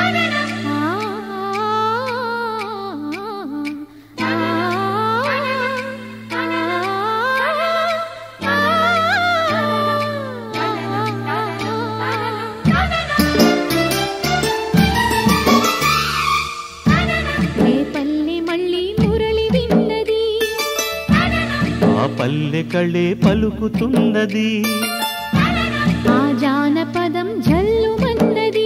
రేపల్లె మళ్ళీ మురళి విన్నది ఆ పల్లె కళ్ళే పలుకుతున్నది ఆ జానపదం జల్లుమన్నది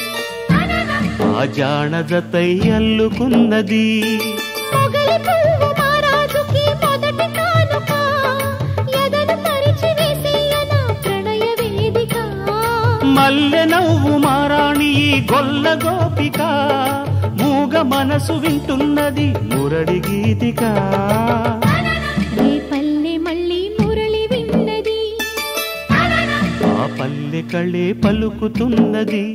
ఆ జానజతై అల్లుకున్నది మొగలి పువ్వు మహారాజుకి మొదటి కానుక ఎదను పరిచి వేసేయన ప్రణయ వేదిక మల్లె నవ్వు మారాణి ఈ గొల్ల గోపిక మూగ మనసు వింటున్నది మురడి గీతిక రేపల్లె మళ్ళీ మురళి విన్నది ఆ పల్లె కళ్ళే పలుకుతున్నది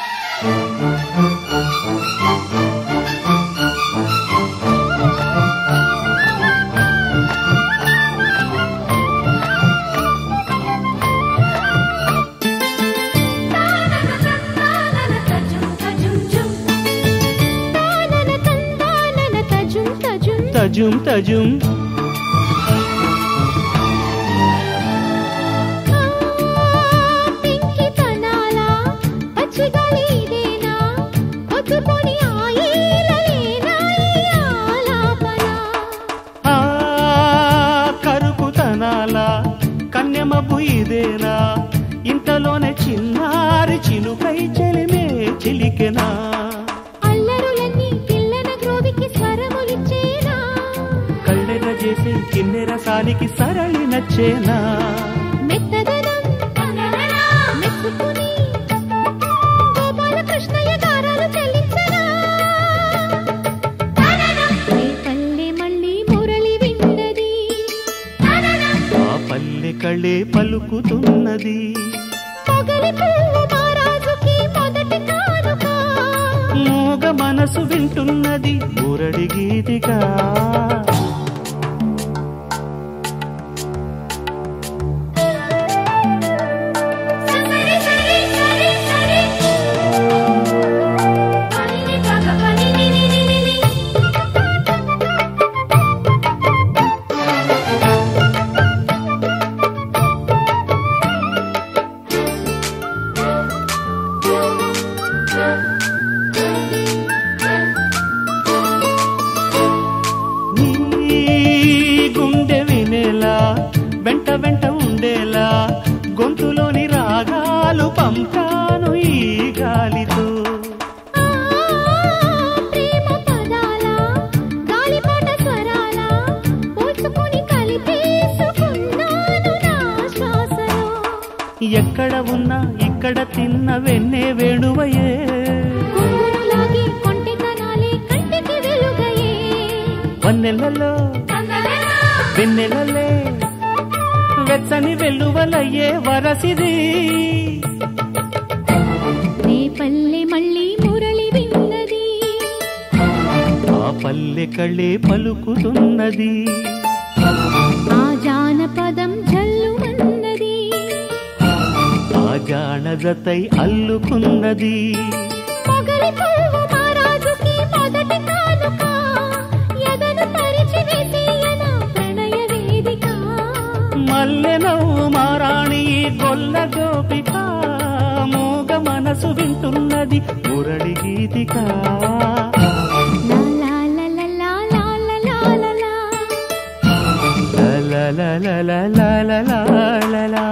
తానన తందానన తజుం తజుం తజుం తజుం పింకి తనాలా పచ్చిగాలి ఇదేనా పొద్దుకొని ఆయేలలేనా ఈ ఆలాపన ఆ కరుకుతనాల కన్యమబ్బు ఇదేనా ఇంతలోనే చిన్నారి చిలుకై చెలిమే చిలికెనా అల్లరులన్నీ పిల్లన గ్రోవికి స్వరములిచ్చేనా కళ్ళెర చేసి కిన్నెర సానికి సరళి నచ్చేనా మెత్తదనం మెచ్చుకుని గోపాలకృష్ణయ్య గారాలు చెల్లించరా రేపల్లె మళ్ళీ మురళి విన్నది ఆ పల్లె కళ్ళే పలుకుతున్నది పొగలి పువ్వు మహారాజుకి మొదటి కానుక మూగ మనసు వింటున్నది మురడి గీతిగా సరి సరి సరి సరి పనిని పగ పనిని ని ని ని ని నీ గుండె వినేలా వెంట వెంట ఉండేలా గొంతులోని రాగాలు పంపాను ఈ గాలితో ప్రేమ పదాల గాలిపాట స్వరాల పోల్చుకొని కలిపేసుకున్నాను నా శ్వాసలో ఎక్కడ ఉన్నా ఇక్కడ తిన్న వెన్నే వేణువయే కొంగునులాగి కొంటెతనాలే కంటికి వెలుగయే వన్నెలలో వెన్నెలలే వెచ్చని వెల్లువలయ్యే వరసిది రేపల్లె మళ్ళీ మురళి విన్నది ఆ పల్లె కళ్ళే పలుకుతున్నది ఆ జానపదం జల్లుమన్నది ఆ జానజతై అల్లుకున్నది పొగలి పువ్వు మహారాజుకి మొదటి కానుక ఎదను పరిచి వేసేయన ప్రణయ వేదిక మల్లె నవ్వు మారాణి ఈ గొల్ల గోపిక మూగ మనసు వింటున్నది మురళి గీతిక లా లా లా లా లా లా లా లా లా. ల ల ల ల ల ల ల ల ల.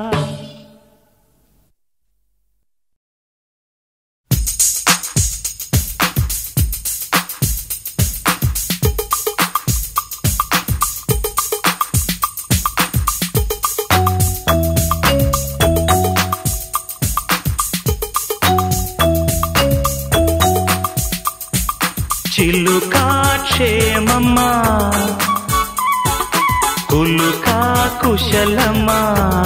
చిలుకా క్షేమమ్మా కులుకా కుశలమా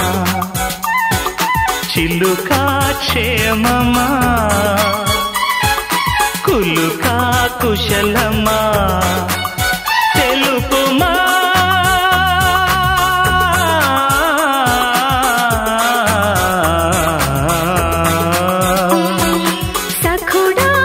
చిలుకా క్షేమమా కులుకా కుశలమా తెలుపుమా సఖుడా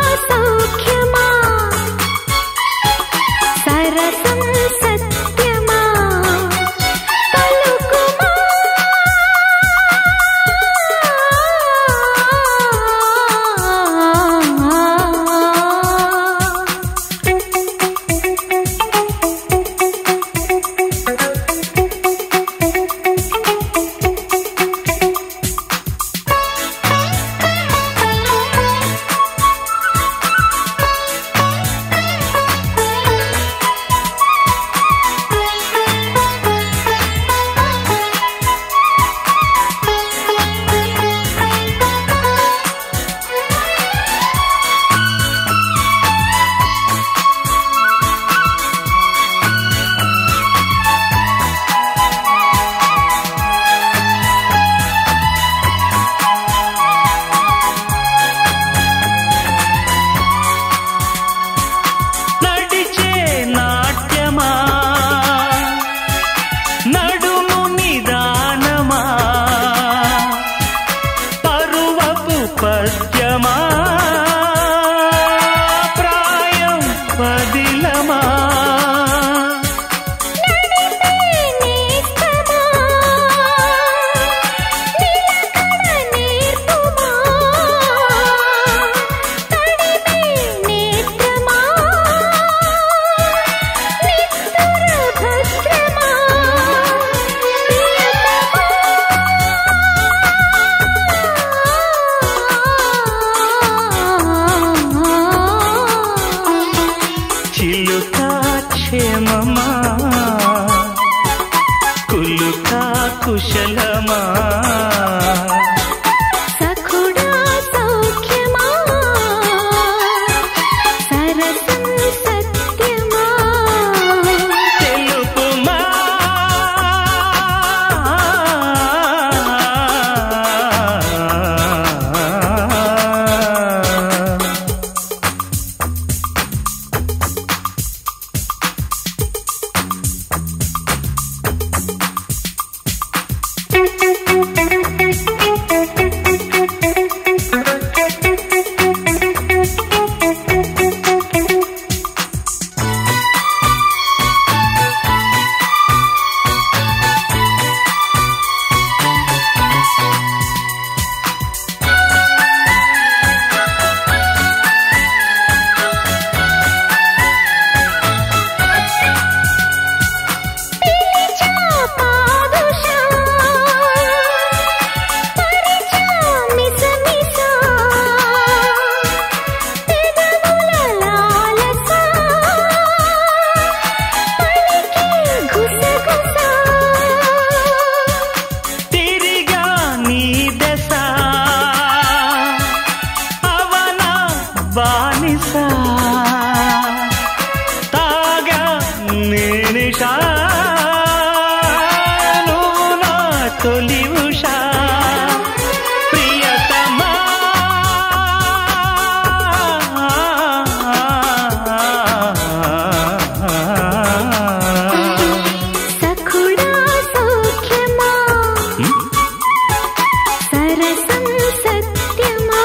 సరసం సత్యమా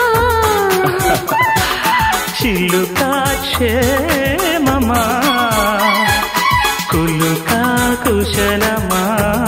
చిలుకా క్షేమమా కులుకా కుశలమా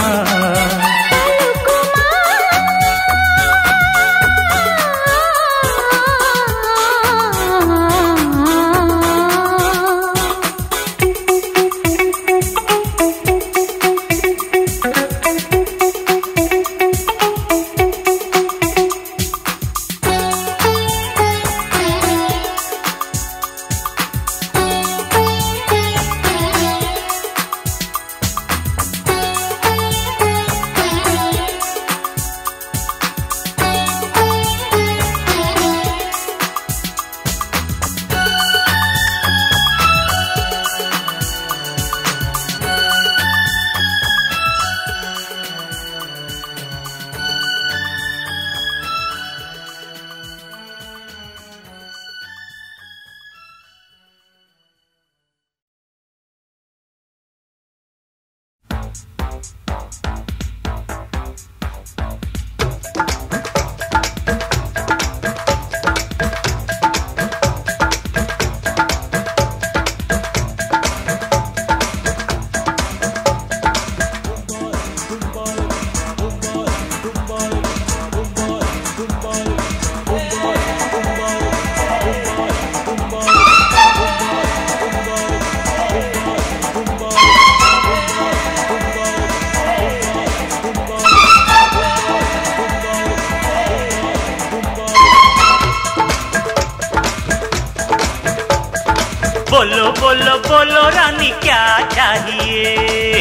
बोलो बोलो बोलो रानी क्या चाहिए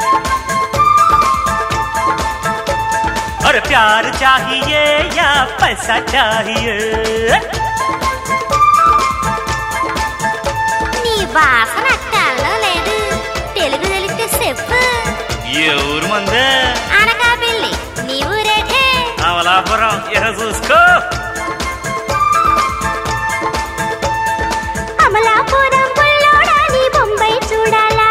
और प्यार चाहिए या पैसा चाहिए నీ వాసన అక్కల్లో లేదు తెలుగు తెలిస్తే చెప్పు ఎవరు మందే అనకాపల్లి నీ ఊరేటే అమలాపురం ఎర చూసుకో అమలాపురం బుల్లోడా నీ బొంబాయి చూడాలా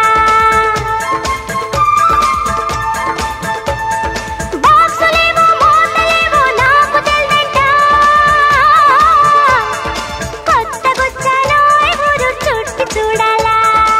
బాక్సులేవో మూటలేవో నాకు తెల్దంట కొత్తగొచ్చానో ఊరు చుట్టి చూడాలా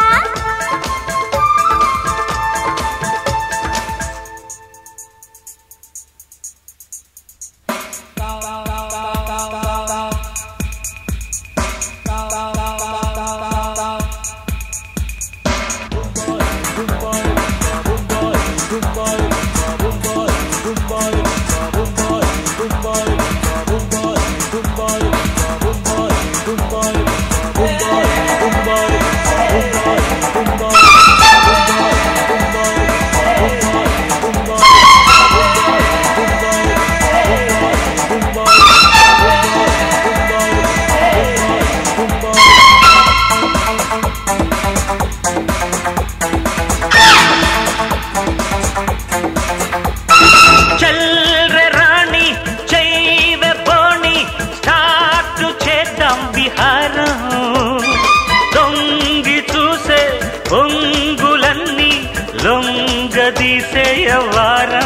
చల్ రే రాణి చైవే బోణి స్టార్ట్ చేద్దాం విహారం దొంగి చూసే పొంగులన్నీ లొంగదీసే వారం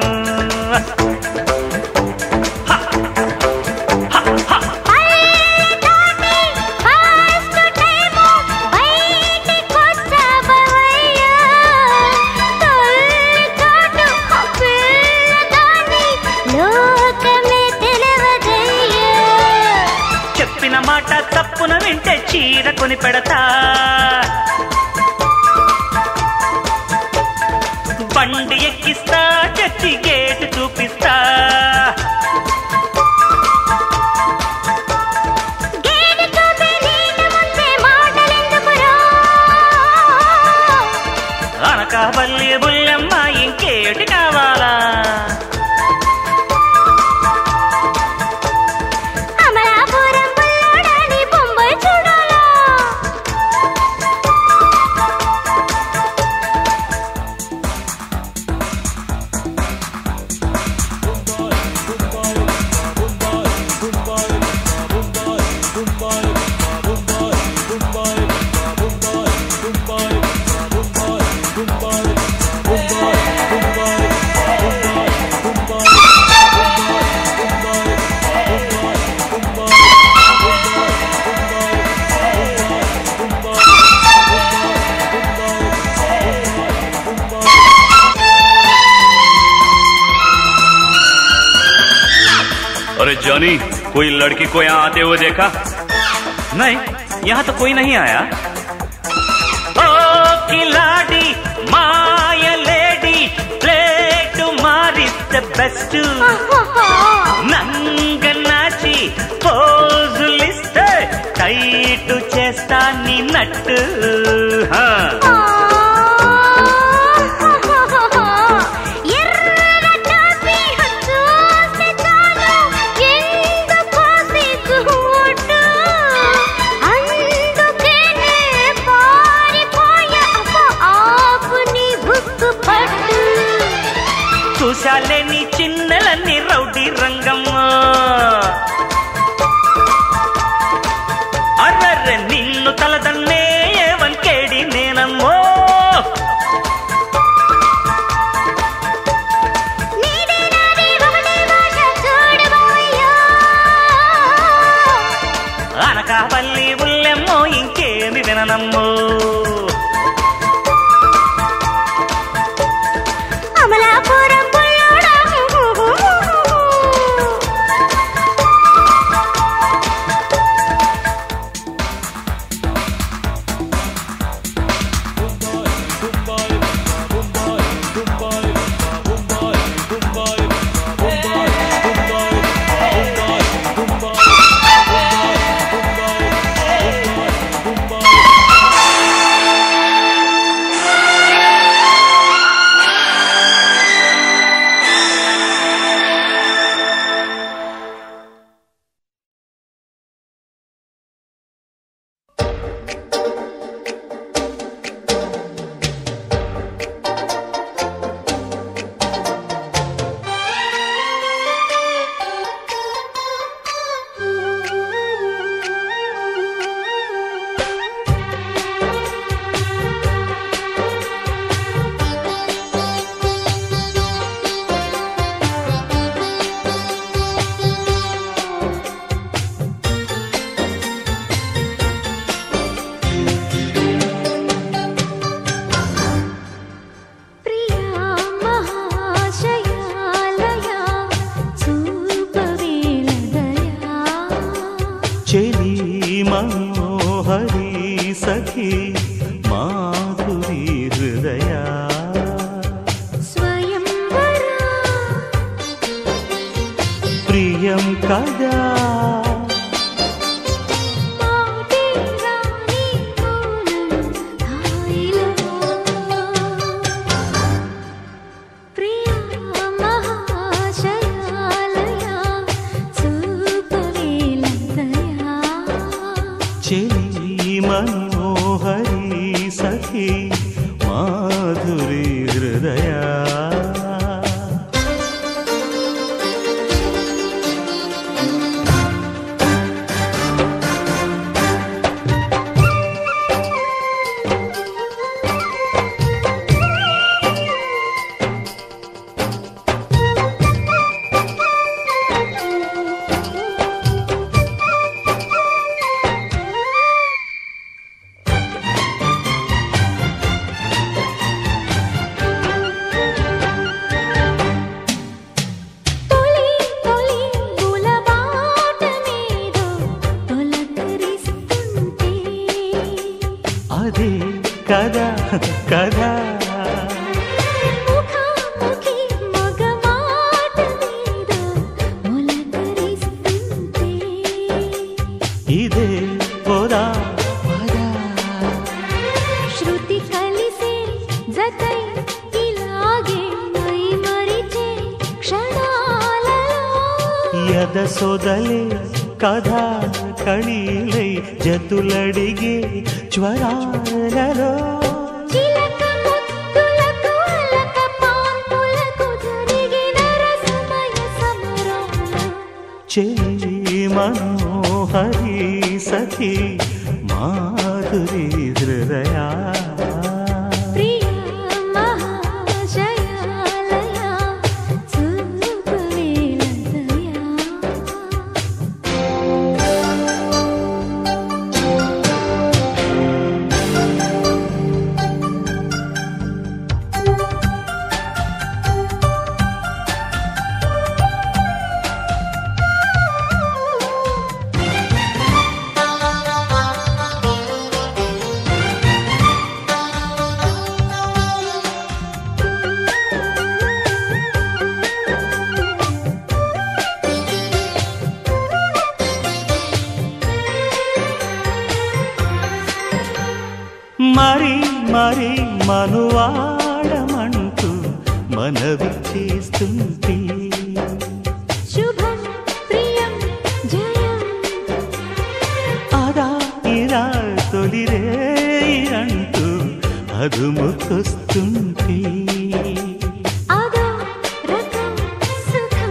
చెప్పిన మాట తప్పున వింటే చీర కొని పెడతా బండి ఎక్కిస్తా చచ్చి గేటు చూపిస్తా అనకాపల్లి బుల్లమ్మ ఇంకేటి కావాలా అమలాపురం బుల్లోడా నీ బొంబాయి చూడాలా अरे जॉनी कोई लड़की को यहाँ आते हुए देखा नहीं यहाँ तो कोई नहीं आया ओ खिलाड़ी my lady play tomorrow is the best నంగనాచి పోజులిస్తే టైట్ చేస్తా నీ నట్టు హా. ఎర్ర టాపీ చూస్తే చాలు ఎందుకో సిగ్గుమొట్టు. అందుకేనే పారిపోయా అబ్బా, ఆపు నీ బుక్కు పట్టు చూశాలే నీ చిన్నలన్నీ రౌడీ రంగమ్మ అర్రర్రె నిన్ను తలదన్నే వంకేడి నేనమ్మో నీదే నాదే ఒకటే భాష చూడబోయ్యా అనకాపల్లి ఉల్లెమ్మో ఇంకేమి విననమ్మో అమలాపురం పుల్లోడా ప్రియా మహాశయాలయ చూపవేల దయా చెలి మనోహరి సఖి మాధురి హృదయా స్వయంవరా ప్రియం కదా మాటే రాణి మౌనం హాయిలో ప్రియా మహాశయాలయ చూపవేల దయా చెలి మనోహరి సఖి మాధురి హృదయా తొలి తొలి గులబాట మీదో తొలకరిస్తుంటే అదే కదా కదా ముఖాముఖి మగమాట మీదో మొలకరిస్తుంటే ఇదే పోదా పదా శృతి కలిసే జతై ఇలాగే మై మరిచే క్షణాలలో యద సొదలే కథా కళీలై జతులడిగే జ్వరాలలో చిలక ముద్దులకు అలక పాన్పులకు జరిగిన రసమయ సమరంలో చెలి మనోహరి సఖి మాధురి హృదయా ప్రియ మహాశయాలయ చూపవేల దయా మరి మనువాడమంటూ మనవి చేస్తుంటే శుభం ప్రియం జయం అదా ఇరా తొలిరే అంటూ అదుముకొస్తుంటే అదో రకం సుఖం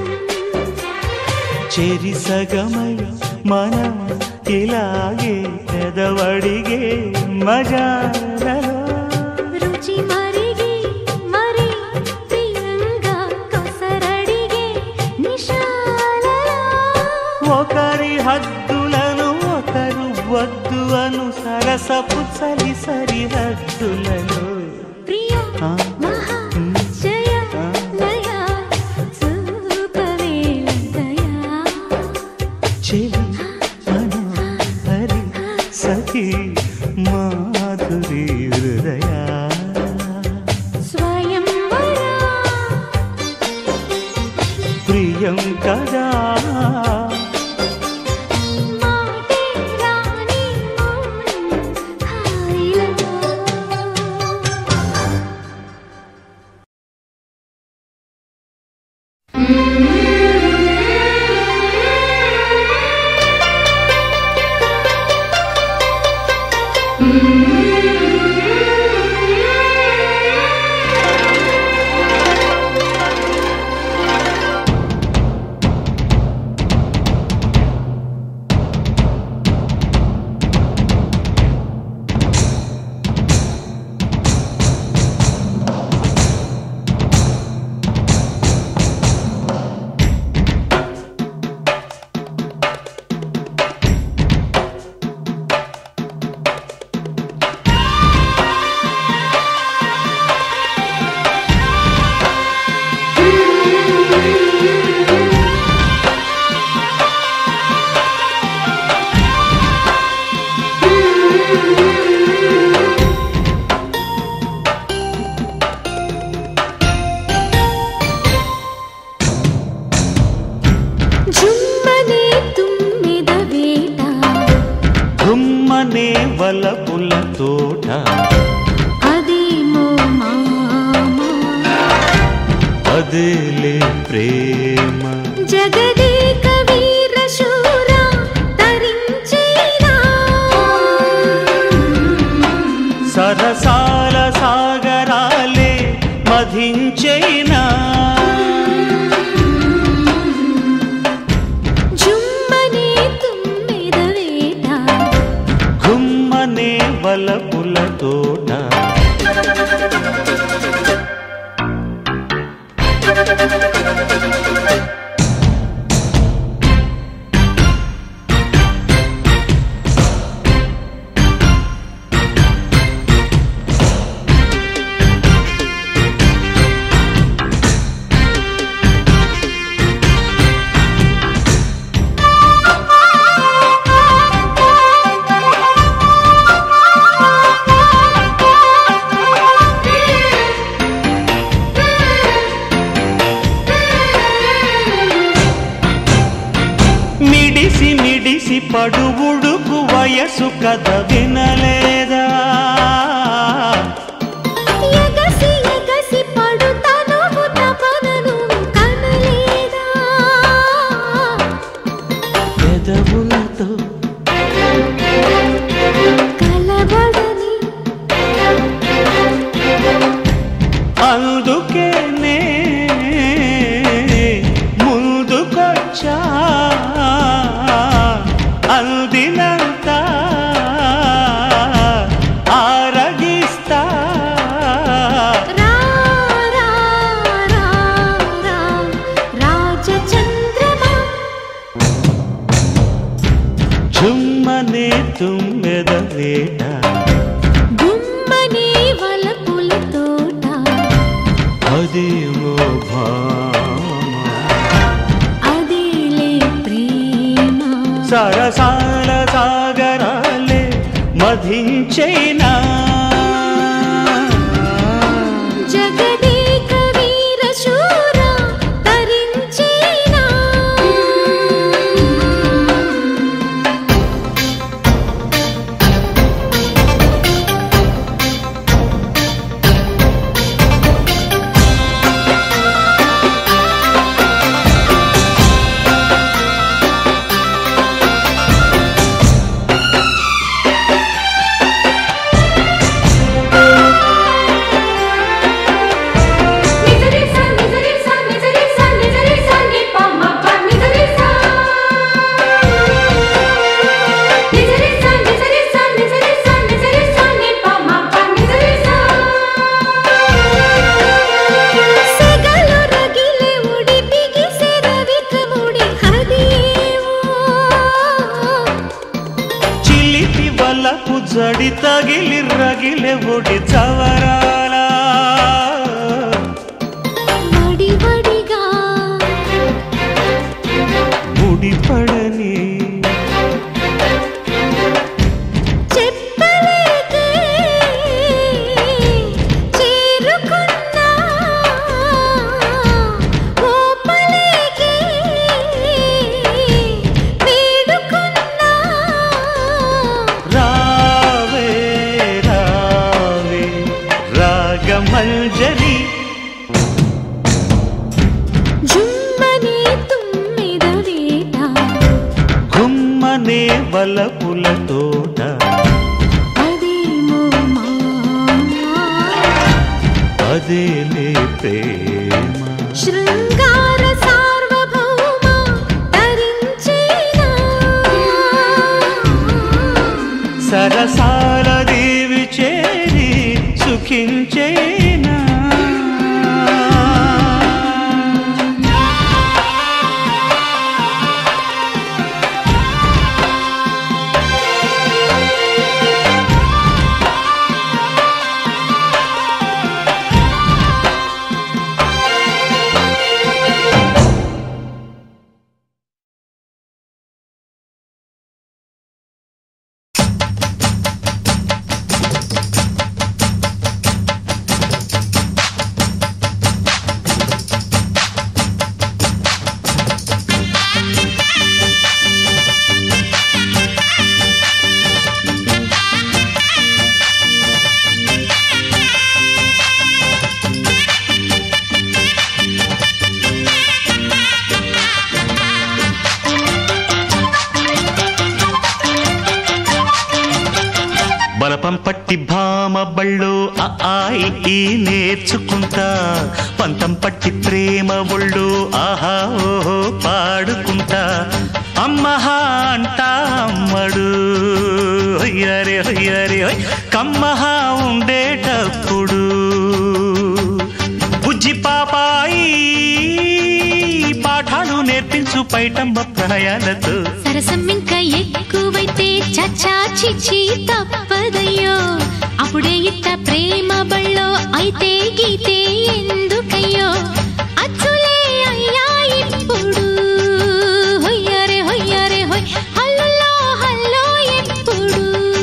చెరి సగమై మనం ఇలాగే పెదవడిగే మజాలలో రుచి మరిగి మరి ప్రియంగా కొసరడిగే నిశాలలో ఒకరి హద్దులను ఒకరు వద్దు అను సరసపు చలి సరిహద్దులలో ప్రియ ఆ, మహా ఉమ్, జయ ఆ. లయ చూపవేల దయా చెలి మనం హరి సఖి మాధురి హృదయా స్వయంవరా ప్రియం కదా మాటే రాణి మౌనం హాయిలో జుమ్మనే తుమ్మెద వేట గుమ్మనే వలపుల తోట అదేమో మామ అదేలే ప్రేమ జగదేక వీర శూర తరించేనా సరసాల సాగరాలే మధించైనా జుమ్మనే తుమ్మెద వేట గుమ్మనే వలపుల తోట మిడిసి మిడిసి పడువుడుకు వయసు కథ వినలేదా ఎగసి ఎగసి పడుతాను తపనను కనలేదా పెదవులతో కలబడని అందుకే నే ముందుకొచ్చా అందినంత ఆరగిస్తా రా రా రా రా రాజచంద్రమా చుమ్మనే తుమ్మెద వేట గుమ్మనే వలపుల తోట అదేమో భామ అదేలే ప్రేమ సరసాల సాగరాలే మధించైనా జగదేక వీర శూర తరించేనా ఆ జడి తగిలి రగిలే ఒడి చవరాల వడివడిగా ముడిపడని చెప్పలేకే చేరుకున్నా ఓపలేకే వేడుకున్నా రావే రావే రాగమంజరి జుమ్మనే తుమ్మెద వేట గుమ్మనే వలపుల తోట అదేమో మాయా అదేలే ప్రేమ శృంగార సార్వభౌమ తరించేనా సరసాల దేవి చేరి సుఖించేనా బలపం పట్టి భామ బళ్ళు ఆ ఆయి ఈ నేర్చుకుంటా పంతం పట్టి ప్రేమ ఒళ్ళు ఆహా ఓహో పాడుకుంటా అమ్మహా అంటా అమ్మడు హొయ్యరే హొయ్యరే హొయ్ కమ్మహా ఉండేటప్పుడు బుజ్జి పాపాయి పాఠాలు నేర్పించు పైటమ్మ ప్రాయాలతో సరసం ఇంకా ఎక్కువైతే చచ్చా చిచి తప్పదయ్యో అప్పుడే ఇట్ట ప్రేమ బళ్ళో అయితే గీతే ఎందుకయ్యో అచ్చులే అయ్యా ఇప్పుడు హొయ్యరే హొయ్యరే హొయ్ హల్లులో హల్లో ఎప్పుడు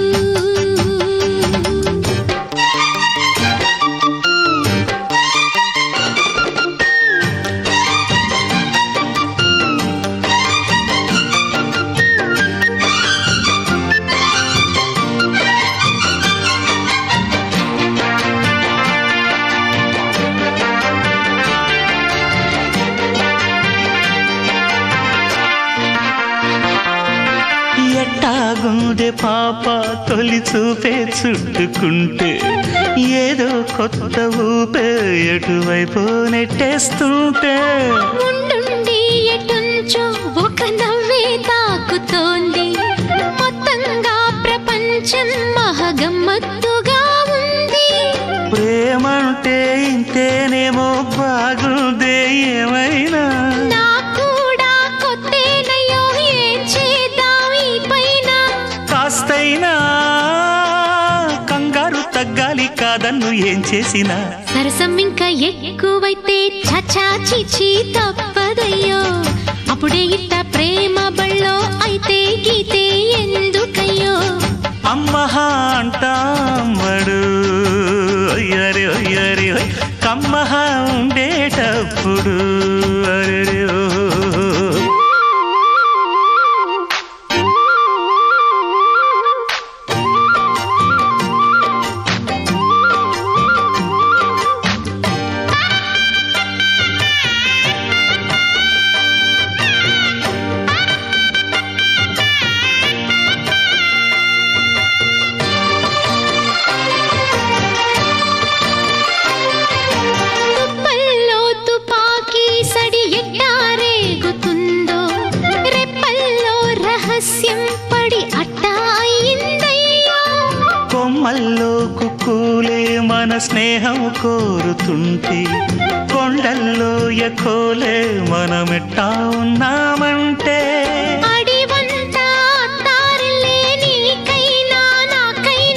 ఎట్టాగుండే పాప తొలి చూపే చుట్టుకుంటే ఏదో కొత్త ఊపే ఎటువైపు నెట్టేస్తుంటే ఉండుండి ఎటుంచో ఒక నవ్వే తాకుతోంది మొత్తంగా ప్రపంచం మహగమ్మత్తుగా ఉంది ప్రేమంటే ఇంతేనేమో బాగుందే ఏమైనా నా కూడా కొత్తేనయ్యో ఏం చేద్దాం ఈ పైన కాస్తైనా కంగారు తగ్గాలి కాదన్ను ఏం చేసినా సరసం ఇంకా ఎక్కువైతే చచా చిచి తప్పదయ్యో అప్పుడే ఇట్ట ప్రేమ బళ్ళో అయితే గీతే ఎందుకయ్యో అమ్మహా అంటామడు అయ్యరే అయ్యరే కమ్మహా ఉండేటప్పుడు అరెరే ఓ. తుప్పల్లో తుపాకీ సడి ఎట్టారేగుతుందో రెప్పల్లో రహస్యం పడి అట్టా అయిందయ్యో కొమ్మల్లో కుక్కూలే మన స్నేహం కోరుతుంటే కొండల్లో ఎకోలే మనమెట్టా ఉన్నామంటే అడివంతా తారలే నీకైనా నాకైనా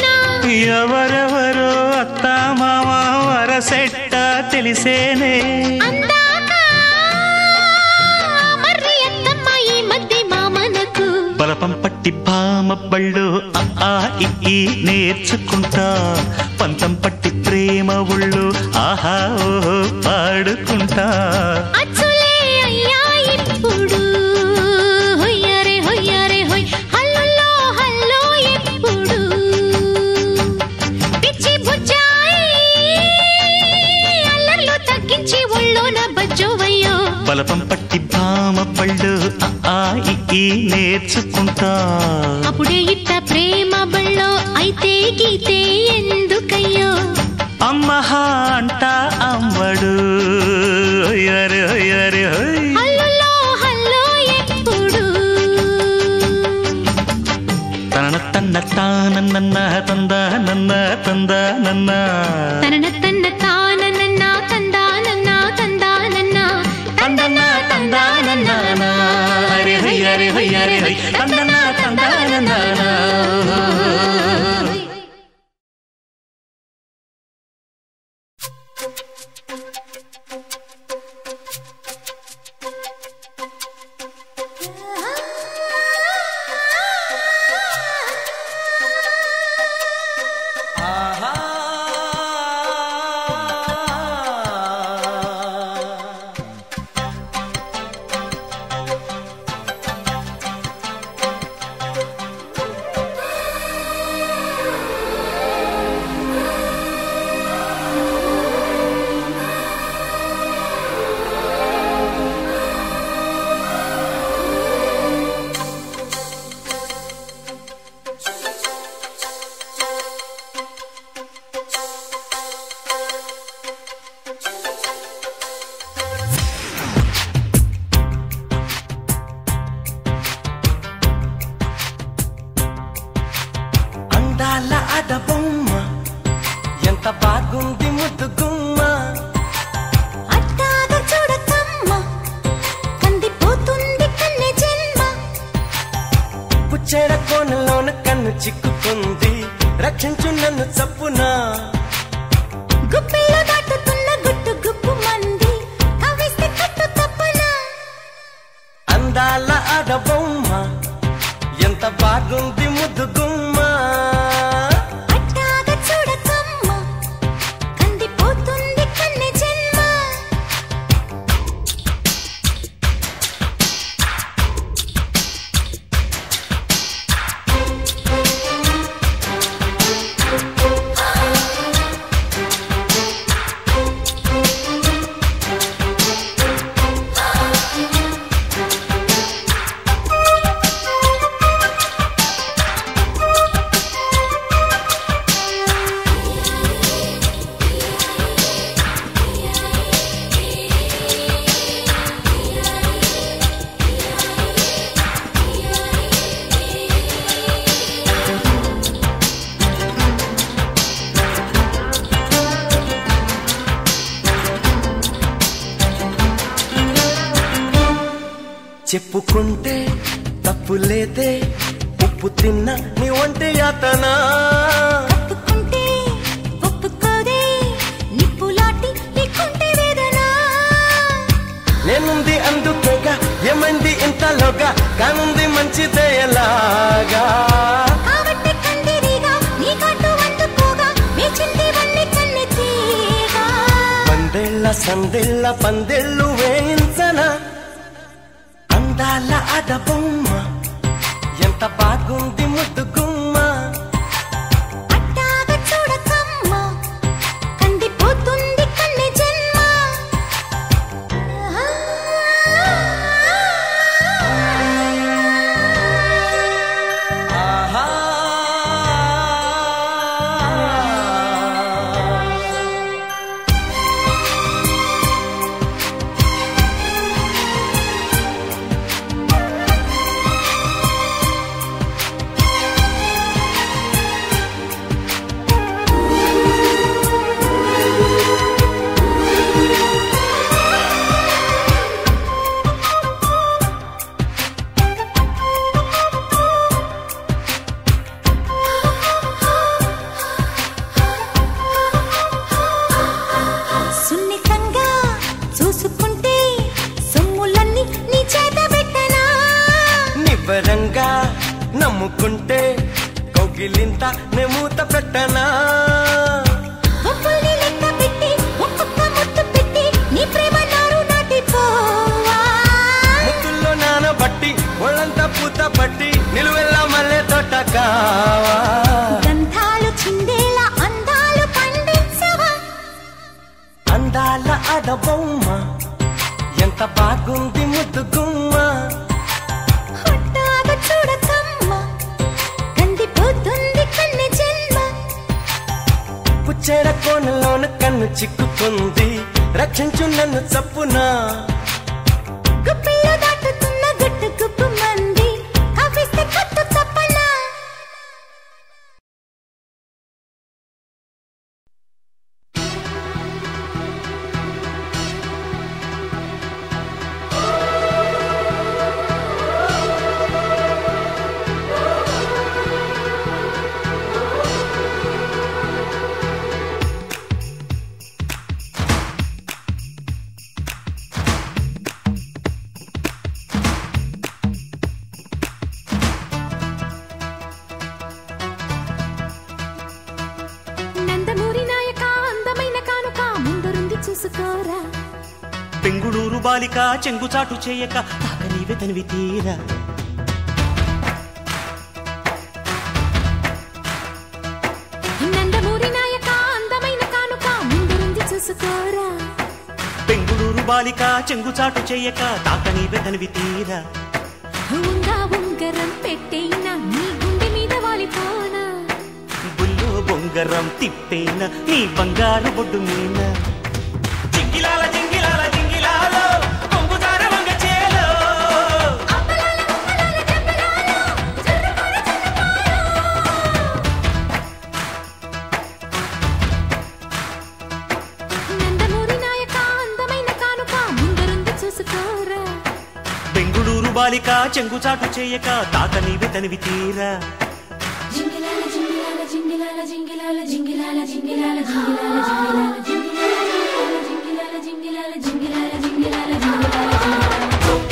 పట్టి భామ బళ్ళు ఆ ఆ, ఇ, ఈ నేర్చుకుంటా పంతం పట్టి ప్రేమ ఒళ్ళు ఆహా ఓహో పాడుకుంటా అచ్చులే అయ్యా ఇప్పుడు హొయ్యరే హొయ్యరే హొయ్ హల్లుల్లో హల్లో ఎప్పుడు పిచ్చి బుజ్జాయి అల్లర్లు తగ్గించి ఒళ్ళోన బజ్జోవయ్యో బలపం పట్టి భామ బళ్ళు ఆ ఆ, ఇ, ఈ నేర్చుకుంటా అప్పుడే ఇట్ట ప్రేమ బళ్ళో అయితే గీతే ఎందుకయ్యో అమ్మహ అంట అమ్మడు అయ్యరే అయ్యరే హోయ్ హల్లుల్లో హల్లో ఎప్పుడు తన తన్న తానన్న తంద నన్న తంద నన్న తనన తన్న తానన్న తందానన్న తందానన్న తందన్న తందానన్న హరి హై హరి హై హరి హై తందన్న తందానన్న అందాల అడబొమ్మ ఎంత బాగుంది ముద్దు గుమ్మ అట్టాగ చూడకమ్మ కందిపోతుంది కన్నె జన్మ పుచ్చేడ కోనలోన కన్ను చిక్కుకుంది రక్షించు నన్ను చప్పునా గుప్పిలో దాటుతున్న గుట్టు గుప్పు మంది కవిస్తే కట్టు తప్పనా అందాల అడబొమ్మ ఎంత బాగుంది ముద్దు గుమ్మ అట్టాగ చూడకమ్మ కందిపోతుంది కన్నె జన్మ చెప్పుకుంటే తప్పు లేదే ఉప్పు తిన్న నీ ఒంటి యాతనా ఒప్పుకుంటే ఒప్పుకోదే నిప్పులాటి నీకుంటే వేదన నేనుంది అందుకేగా ఏమంది ఇంతలోగా కానుంది మంచిదే ఎలాగా కాబట్టి కందిరిగా నీ కాటు అందుకోగా వేచింది వన్ని కన్నె తీగా వందేళ్ల సందేళ్ల పందేళ్ళు వేయించనా అందాల అడబొమ్మ ఎంత బాగుంది ముద్దు గుమ్మ అట్టాగ చూడకమ్మ కందిపోతుంది కన్నె జన్మ ఆహా సున్నితంగా చూసుకుంటే సొమ్ములన్నీ నీ చేత పెట్టనా నివ్వరంగా నమ్ముకుంటే కౌగిలింత నెమూత పెట్టనా ఒప్పుల్ని లెక్క పెట్టి ఒక్కొక్క ముద్దు పెట్టి నీ ప్రేమ నారు నాటిపోవా ముద్దుల్లో నానబట్టి ఒళ్ళంతా పూత పట్టి నిలువెల్లా మల్లె తోట కావా గంధాలు చిందేలా అందాలు పండించవా అందాల అడబొమ్మ ఎంత బాగుంది ముద్దు గుమ్మ హొట్టాగ చూడకమ్మ కందిపోతుంది కన్నె జన్మ పుచ్చేడ కోనలోన కన్ను చిక్కుకుంది రక్షించు నన్ను చప్పునా గుప్పిలో దాటుతున్న గుట్టు గుప్పు మంది కవ్విస్తే కట్టు తప్పనా నందమూరి నాయక అందమైన కానుక ముందరుంది చూసుకోరా పెంగుళూరు బాలిక చెంగుచాటు చేయక తాక నీవే తనివి తీరా నందమూరి నాయక అందమైన కానుక ముందరుంది చూసుకోరా పెంగుళూరు బాలిక చెంగుచాటు చేయక తాక నీవే తనివి తీరా ఉంగా ఉంగరం పెట్టేనా నీ గుండె మీద వాలిపోనా బుల్లో బొంగరం తిప్పేన నీ బంగారు బొడ్డు మీన జింగిలాల జింగిలాల జింగిలాలో కొంగుదార వంగ చేలో నందమూరి నాయక అందమైన కానుక ముందరుంది చూసుకోరా బెంగుళూరు బాలిక చెంగుచాటు చేయక తాక నీవే తనివి తీరా జింగిలాల జింగిలాల జింగిలాల జింగిలాల జింగిలాల జింగిలాల జింగిలాల జింగిలాల జింగిలాల జింగిలాల జింగిలాల జింగిలాల జింగిలాల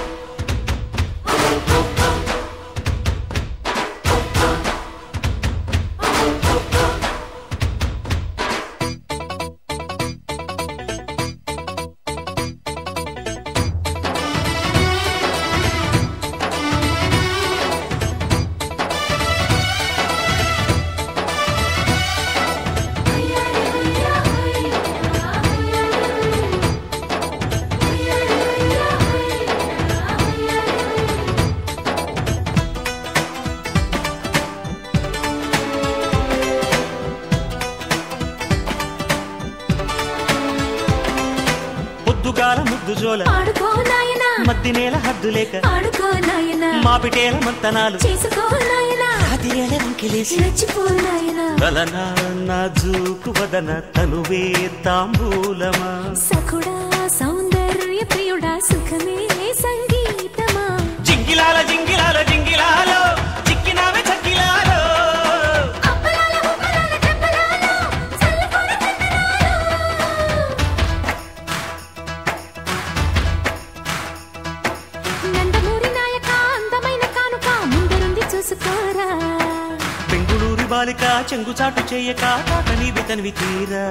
పొద్దుగాల ముద్దు జోల ఆడుకో నాయనా మద్ది నేల హద్దు లేక ఆడుకో నాయనా మాపిటేల మంతనాలు చేసుకో నాయనా అదిరేల రంకెలేసి రెచ్చిపో నాయనా కలనా నా జూకు వదన తనువే తాంబూలమా సఖుడా సౌందర్య ప్రియుడా సుఖమే సంగీతమా జింగిలాల జింగిలాల జింగిలాలో చిక్కినావే చక్కిలాలో అప్పలాల ఉప్పలాల చెప్పలాల చల్లకొడ నందమూరి నాయక అందమైన కానుక ముందరుంది చూసుకోరా బెంగుళూరు బాలిక చెంగుచాటు చేయక తాక నీవి తనివి తీరా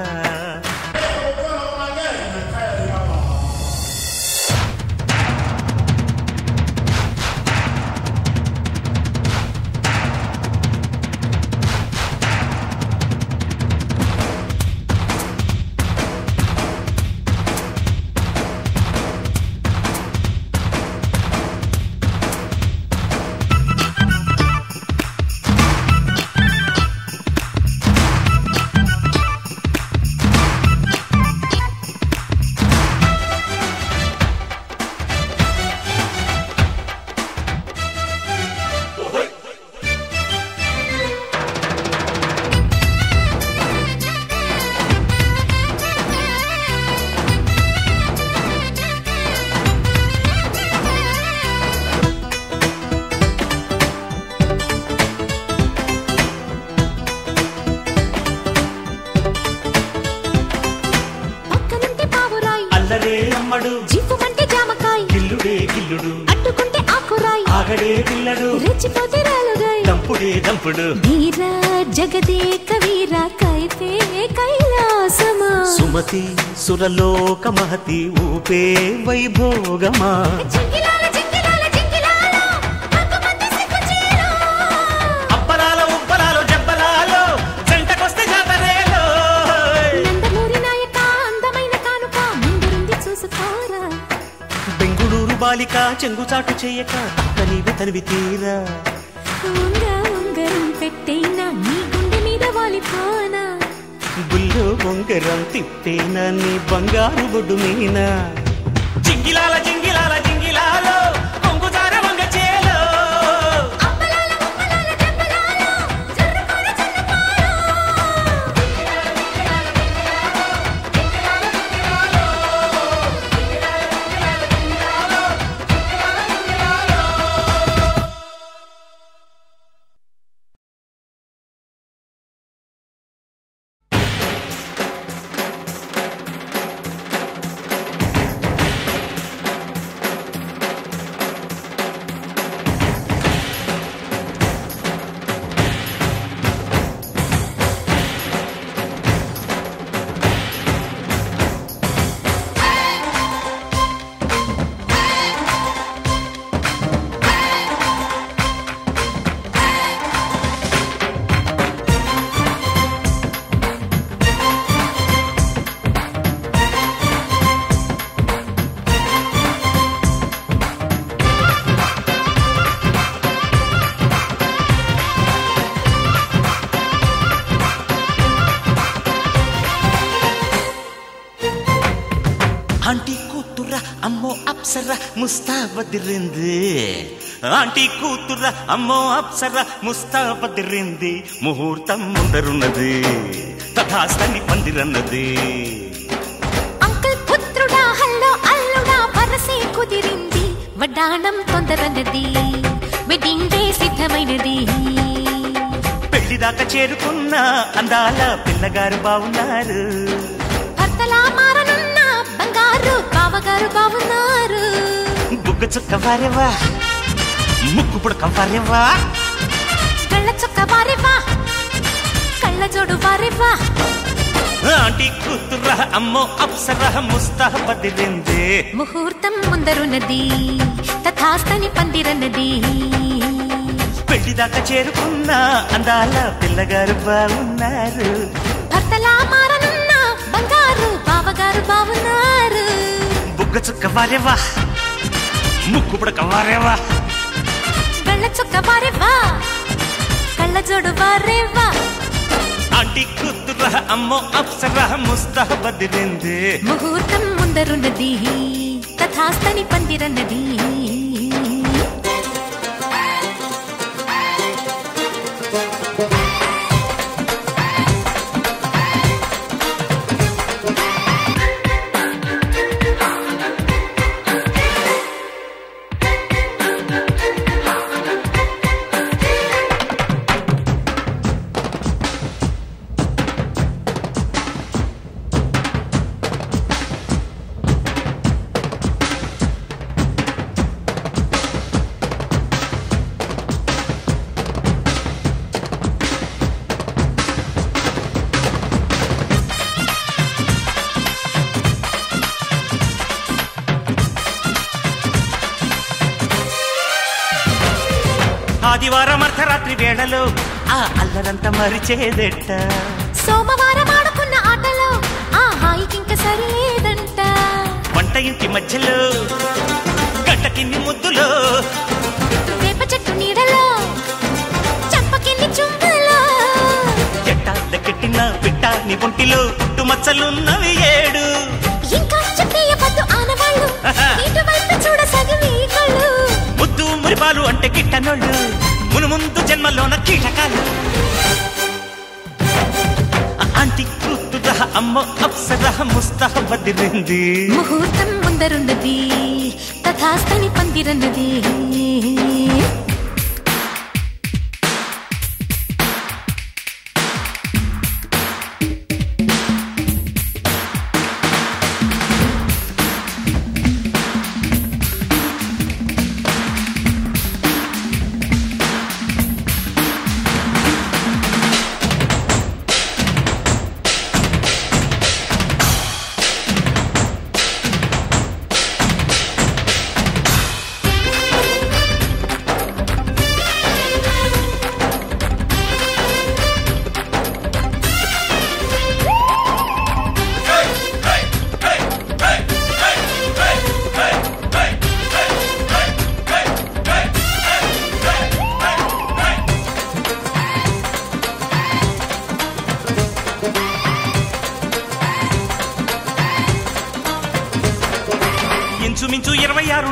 పక్కనుంటే పావురాయి అల్లరే అమ్మడు జివ్వుమంటే జామకాయ గిల్లుడే గిల్లుడు అడ్డుకుంటే ఆకురాయి ఆగడే పిల్లడు రెచ్చిపోతే రాలు దంపుడే దంపుడు వీర జగదేక వీర కైతే కైలాసమా సుమతి సురలోక మహతి ఊపే వైభోగమా జింగిలాల జింగిలాల జింగిలాల అంతమంది సిగ్గుచేరా అప్పలాల ఉప్పలాలు జబ్బలాలో జంటకొస్తే జాతరేలో నందమూరి నాయక అందమైన కానుక ముందుంది చూసుకోరా బెంగుళూరు బాలిక చెంగుచాటు చేయక తక్కనివి తనివి తీరా ఉంగ ఉంగరం పెట్టైనా నీ గుండె మీద వాలిపోనా బుల్లో బొంగరం తిప్పేనా నీ బంగారు బొడ్డు మీనా జింగిలాల జింగిలాల జింగిలాలో కొంగుజార వంగ చేలో అప్పలాల ఉప్పలాల జంబలాల జర్రుకోర జర్రుకోర ఆంటీ కూతుర అమ్మో అప్సర ముస్తాబదిరింది ఆంటీ కూతుర అమ్మో అప్సర ముస్తాబదిరింది ముహూర్తం ముందరున్నది తథాస్తని పందిరన్నది అంకుల్ పుత్రుడా హల్లో అల్లుడా వరసే కుదిరింది వడ్డాణం తొందరన్నది వెడ్డింగ్ డే సిద్ధమైనది పెళ్లి దాకా చేరుకున్న అందాల పిల్లగారు బాగున్నారు భర్తలా మారనున్న బంగారు బావగారు బావున్నారు బుగ్గ చుక్క వారేవా ముక్కు పుడక వారేవా కళ్ళ చొక్క వారేవా కళ్ళ జోడు వారేవా ఆంటీ కూతుర అమ్మో అప్సర ముస్తాబదిరింది ముహూర్తం ముందరున్నది తథాస్తని పందిరన్నది పెళ్లి దాకా చేరుకున్న అందాల పిల్లగారు బాగున్నారు భర్తలా మారనున్న బంగారు బావగారు బావున్నారు బుగ్గ చుక్క వారేవా ముక్కు పుడక వారేవా కళ్ళ చొక్క వారేవా కళ్ళ జోడు వారేవా ఆంటీ కూతుర అమ్మో అప్సర ముస్తాబదిరింది ముహూర్తం ముందరున్నది తథాస్తని పందిరన్నది ఆదివారం అర్ధరాత్రి వేళలో ఆ అల్లరంతా మరిచేదెట్ట సోమవారం ఆడుకున్న ఆటలో ఆ హాయికింక సరిలేదంట వంట ఇంటి మధ్యలో గంట కింది ముద్దులో వేప చెట్టు నీడలో చంపకింది చుంబలో ఎట్టాల కెట్టిన పిట్ట నీ ఒంటిలో పుట్టు మచ్చలున్నవి ఏడు ఇంకా చెప్పేయవద్దు ఆనవాళ్ళు ఇటువైపు చూడసగవి కళ్ళు ముద్దు మురిపాలు అంటే కిట్టనోళ్ళు మును ముందు జన్మలోన కీటకాలు ఆంటీ కూతుర అమ్మ అప్సర ముస్తాబదిరింది ముహూర్తం ముందరున్నది తథాస్తని పందిరన్నది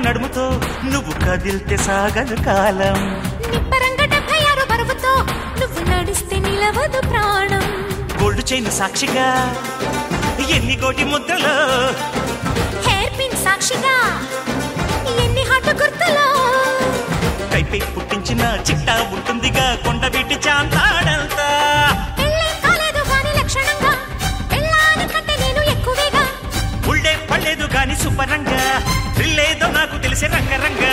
నడుముతో నువ్వు కదిల్తే సాగదు కాలం నిప్పరంగ డెబ్బై ఆరు బరువుతో నువ్వు నడిస్తే నిలవదు ప్రాణం గోల్డ్ చైన్ సాక్షిగా ఎన్ని కోటి ముద్దలో హెయిర్ పిన్ సాక్షిగా ఎన్ని హాటు గుర్తులో కైపై పుట్టించిన చిట్టా ఉంటుందిగా కొండ వీటి చాంతాడంతా పెళ్ళే కాలేదు గాని లక్షణంగా పెళ్ళాని కంటే నేను ఎక్కువేగా ఉళ్ళే పడలేదు గాని సుపరంగా థ్రిల్లేదో నాకు తెలిసే రంగరంగా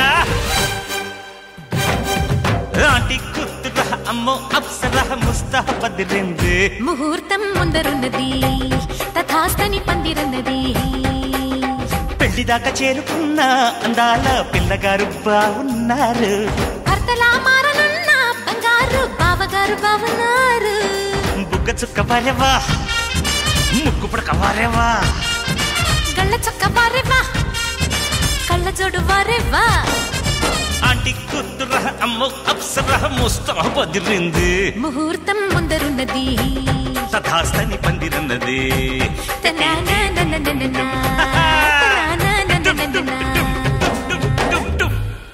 ఆంటీ కుత్తురా అమ్మో అప్సరా ముస్తా బదిరింది ముహూర్తం ముందరున్నది తథాస్తని పందిరన్నది పెళ్లిదాకా చేరుకున్న అందాల పిల్లగారు బాగున్నారు భర్తలా మారనున్న బంగారు బావగారు బావన్నారు బుగ్గ చుక్క వారేవా ముక్కు పుడక వారేవా గళ్ళ చొక్క వారేవా కళ్ళ జోడు వారేవా ఆంటీ కుత్తురా అమ్మో అప్సరా ముస్తా బదిరింది ముహూర్తం ముందరున్నది తథాస్తని పందిరన్నది తనానానానానానా. తనానానానానానా. డుమ్ డుమ్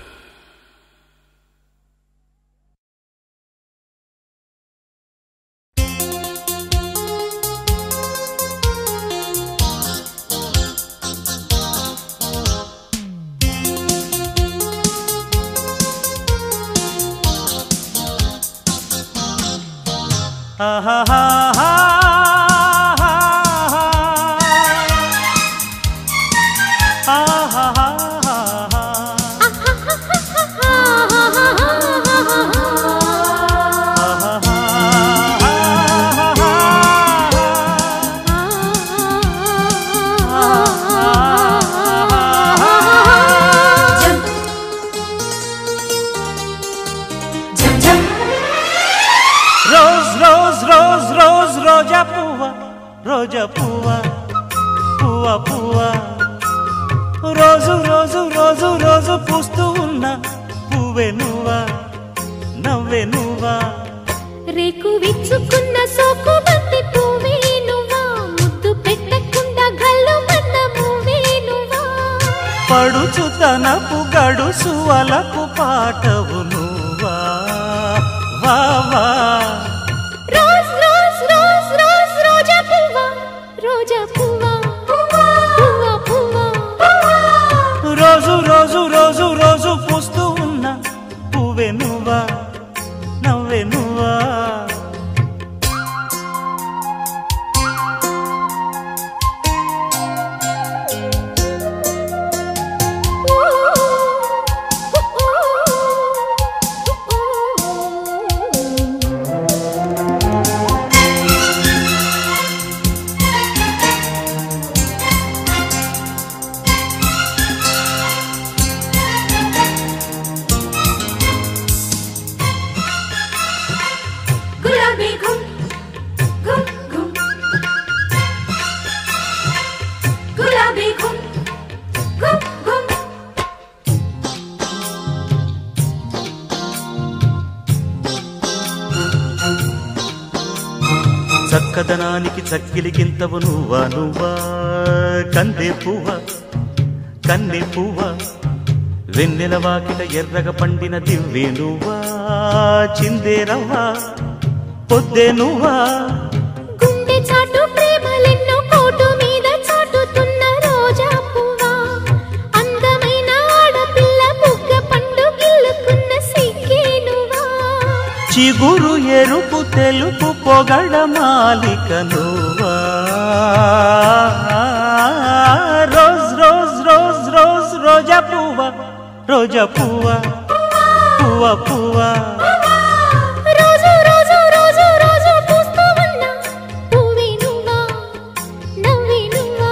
రోజ్ రోజ్ రోజ్ రోజ్ రోజా పువ్వ రోజా పువ్వ పువ్వ పువ్వ రోజు రోజు రోజు రోజు పూస్తూ ఉన్న పువ్వే నువ్వా నవ్వే నువ్వా రేకు విచ్చుకున్న సోకు బంతి పువ్వే నువ్వా ముద్దు పెట్టకుండా గల్లు మన్న పువ్వే నువ్వా పడుచు తనపు గడుసు అలకు పాటవు నువ్వా వా వా రోజ్ రోజ్ రోజ్ రోజ్ రోజా పువ్వా రోజా పువ్వా పువ్వా పువ్వా రోజు రోజు రోజు రోజు పూస్తూ ఉన్న పువ్వే నువ్వా నవ్వే నువ్వా గులాబీ గుమ్ గుమ్ గుమ్ గులాబీ గుమ్ గుమ్ గుమ్ చక్కదనానికి చక్కిలికింతవు నువ్వా నువ్వా కందే పువ్వ కన్నె పువ్వ వెన్నెల వాకిట ఎర్రగ పండిన దివ్వే నువ్వా చిందే రవ్వా పొద్దే నువ్వా గుండె చాటు ప్రేమలెన్నో కోటు మీద చాటుతున్న రోజా పువ్వా అందమైన ఆడపిల్ల బుగ్గ పండు గిల్లుకున్న సిగ్గే నువ్వా చిగురు ఎరుపు తెలుపు పొగడ మాలిక నువ్వా రోజ్ రోజ్ రోజ్ రోజ్ రోజా పువ్వ రోజా పువ్వ పువ్వ పువ్వ రోజు రోజు రోజు రోజు పూస్తూ ఉన్న పువ్వే నువ్వా నవ్వే నువ్వా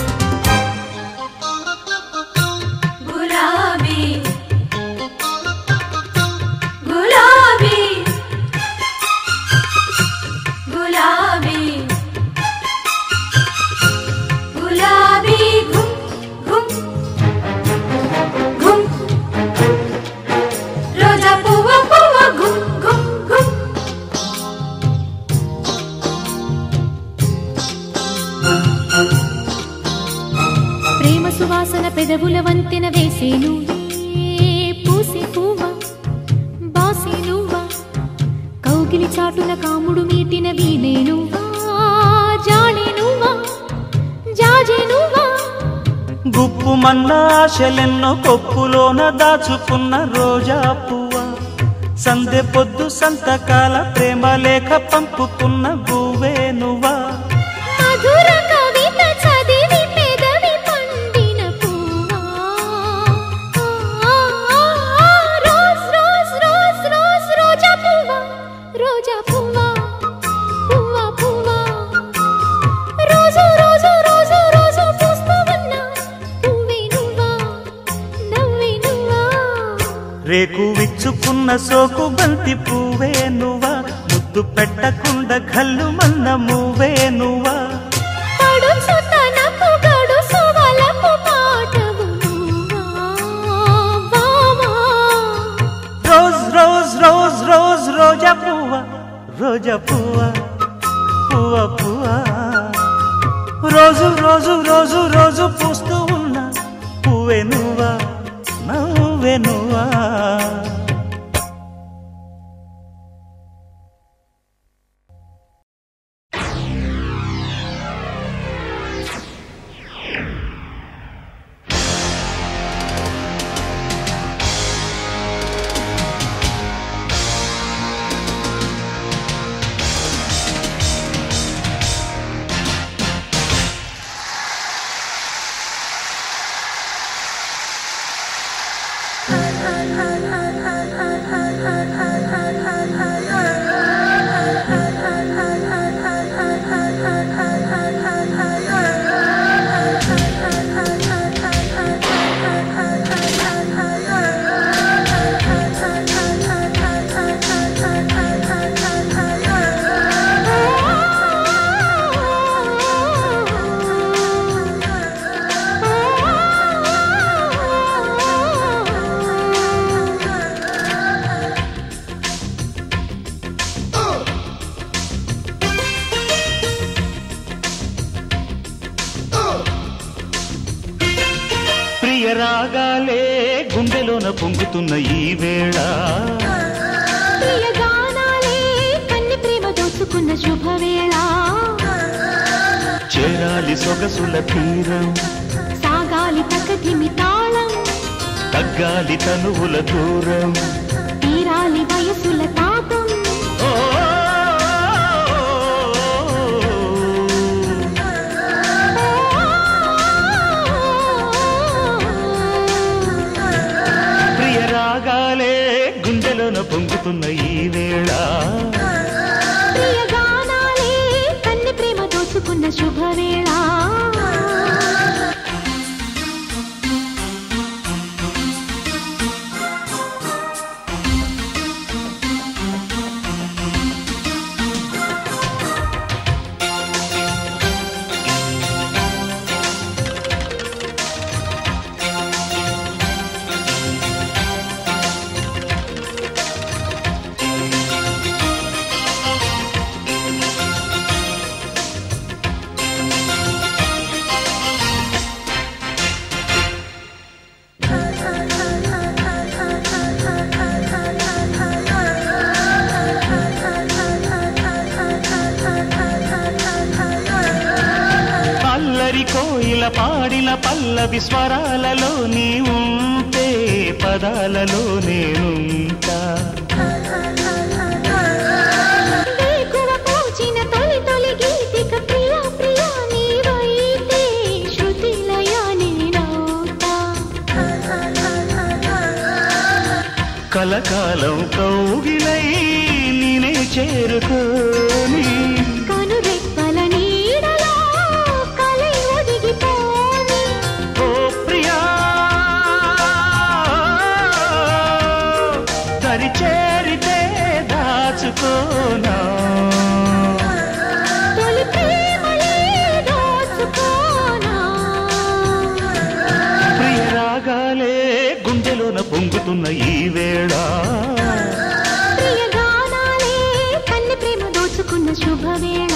గులాబీ పూల వంతెన వేసే నువ్వే పూసే పువ్వా బాసే నువ్వా కౌగిలి చాటున కాముడు మీటిన వీణే నువ్వా జాడే నువ్వా జాజే నువ్వా గుప్పుమన్న ఆశలెన్నో కొప్పులోన దాచుకున్న రోజా పువ్వ సందె పొద్దు సంతకాల ప్రేమ లేఖ పంపుకున్న గువే నువ్వా మధుర కవిత చదివి పెదవి పండిన పువ్వా ఆ, ఆ, ఆ, రోజ్ రోజ్ రోజ్ రోజ్ రోజా పువ్వా రోజా పువ్వా పువ్వా పువ్వా రోజు రోజు రోజు రోజు పూస్తూ ఉన్నా పువ్వే నువ్వా నవ్వే నువ్వా రేకు విచ్చుకున్న సోకు బంతి పువ్వే నువ్వా ముద్దు పెట్టకుండా కళ్ళు మన్న మువ్వే నువ్వా పడుచు తనపు గడుసు వలపు పాటవు నువ్వా వావా రోజ్ రోజ్ రోజ్ రోజ్ రోజా పువ్వ రోజా పువ్వ పువ్వ పువ్వ రోజు రోజు రోజు రోజు పూస్తూ ఉన్న పువ్వే నువ్వా నవ్వే నువ్వా ప్రియ రాగాలే గుండెలోన పొంగుతున్న ఈ వేళ ప్రియ గానాలే కన్ని ప్రేమ దోచుకున్న శుభవేళ చేరాలి సొగసుల తీరం సాగాలి తకటిమి తాళం తగ్గాలి తనువుల దూరం తీరాలి వయసుల తాపం ఓ ప్రియ రాగాలే గుండెలోన పొంగుతున్న ఈ వేళ ప్రియ గానాలే కన్ని ప్రేమ దోచుకున్న శుభవేళ అల్లరి కోయిల పాడిన పల్లవి స్వరాలలో నీ ఉంటే పదాలలో నేనుంటా వేకువ పూచిన తొలి తొలి గీతిక ప్రియా ప్రియా నీవైతే శృతిలయ నేనవుతా కలకాలం కౌగిలై నేనే చేరుకోని కనురెప్పల నీడలో కలై ఒదిగిపోని ఓ ప్రియా దరి చేరితే దాచుకోనా తొలి ప్రేమలే దోచుకోనా ప్రియ రాగాలే గుండెలోన పొంగుతున్న ఈ వేళ ప్రియ గానాలే కన్ని ప్రేమ దోచుకున్న శుభవేళ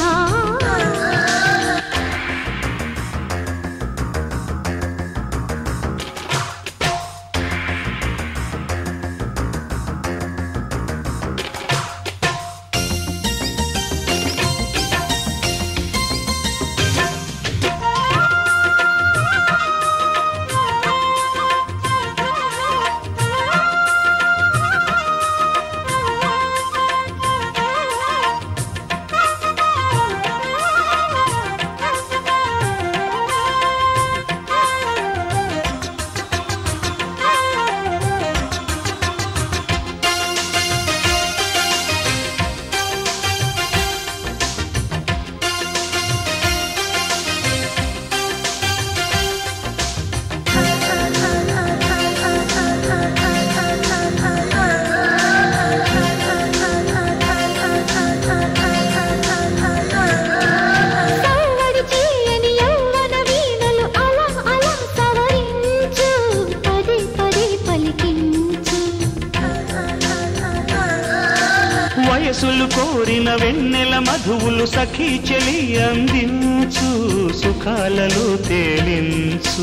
వయసులు కోరిన వెన్నెల మధువులు సఖీ చెలి అందించు సుఖాలలో తేలించు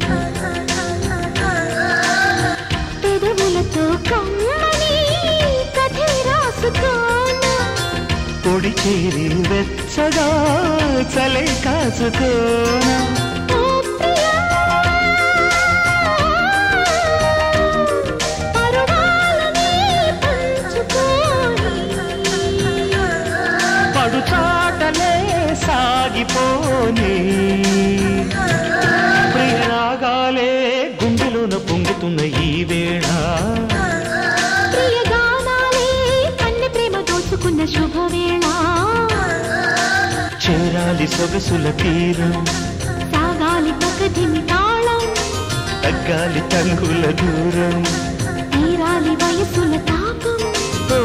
పెదవులతో కమ్మని కథే రాసుకోనా పొడి చేరి వెచ్చగా చలే కాచుకోనా ఓ ప్రియా పరువాలని పంచుకోని పడుచాటలే సాగిపోని ప్రియరాగాలే గుండెలోన పొంగుతున్న ఈ వేళ ప్రియగానాలే కన్నె ప్రేమ దోచుకున్న శుభవేళ చేరాలి సొగసుల తీరం సాగాలి పకదిమి తాళం తగ్గాలి తంగుల దూరం తీరాలి వయసుల తాపం ఓ,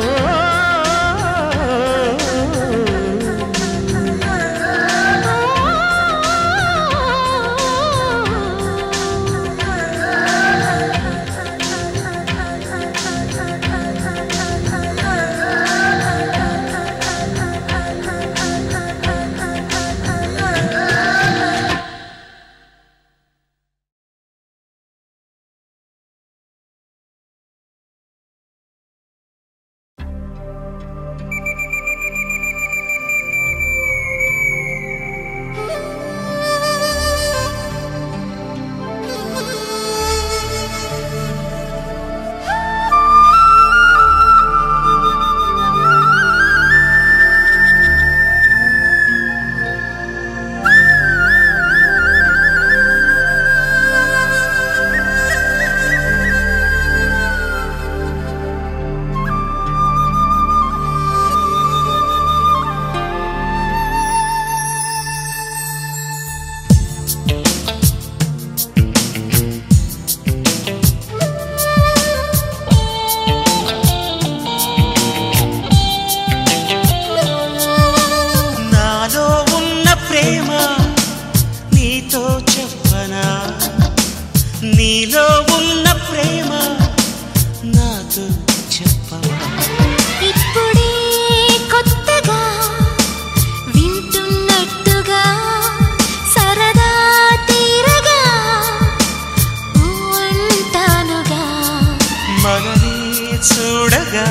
నాలో ఉన్న ప్రేమ నీతో చెప్పనా నీలో ఉన్న ప్రేమ నాతో చెప్పవా ఇప్పుడే కొత్తగా వింటున్నట్టుగా సరదా తీరగా ఊ అంటానుగా మనని చూడగా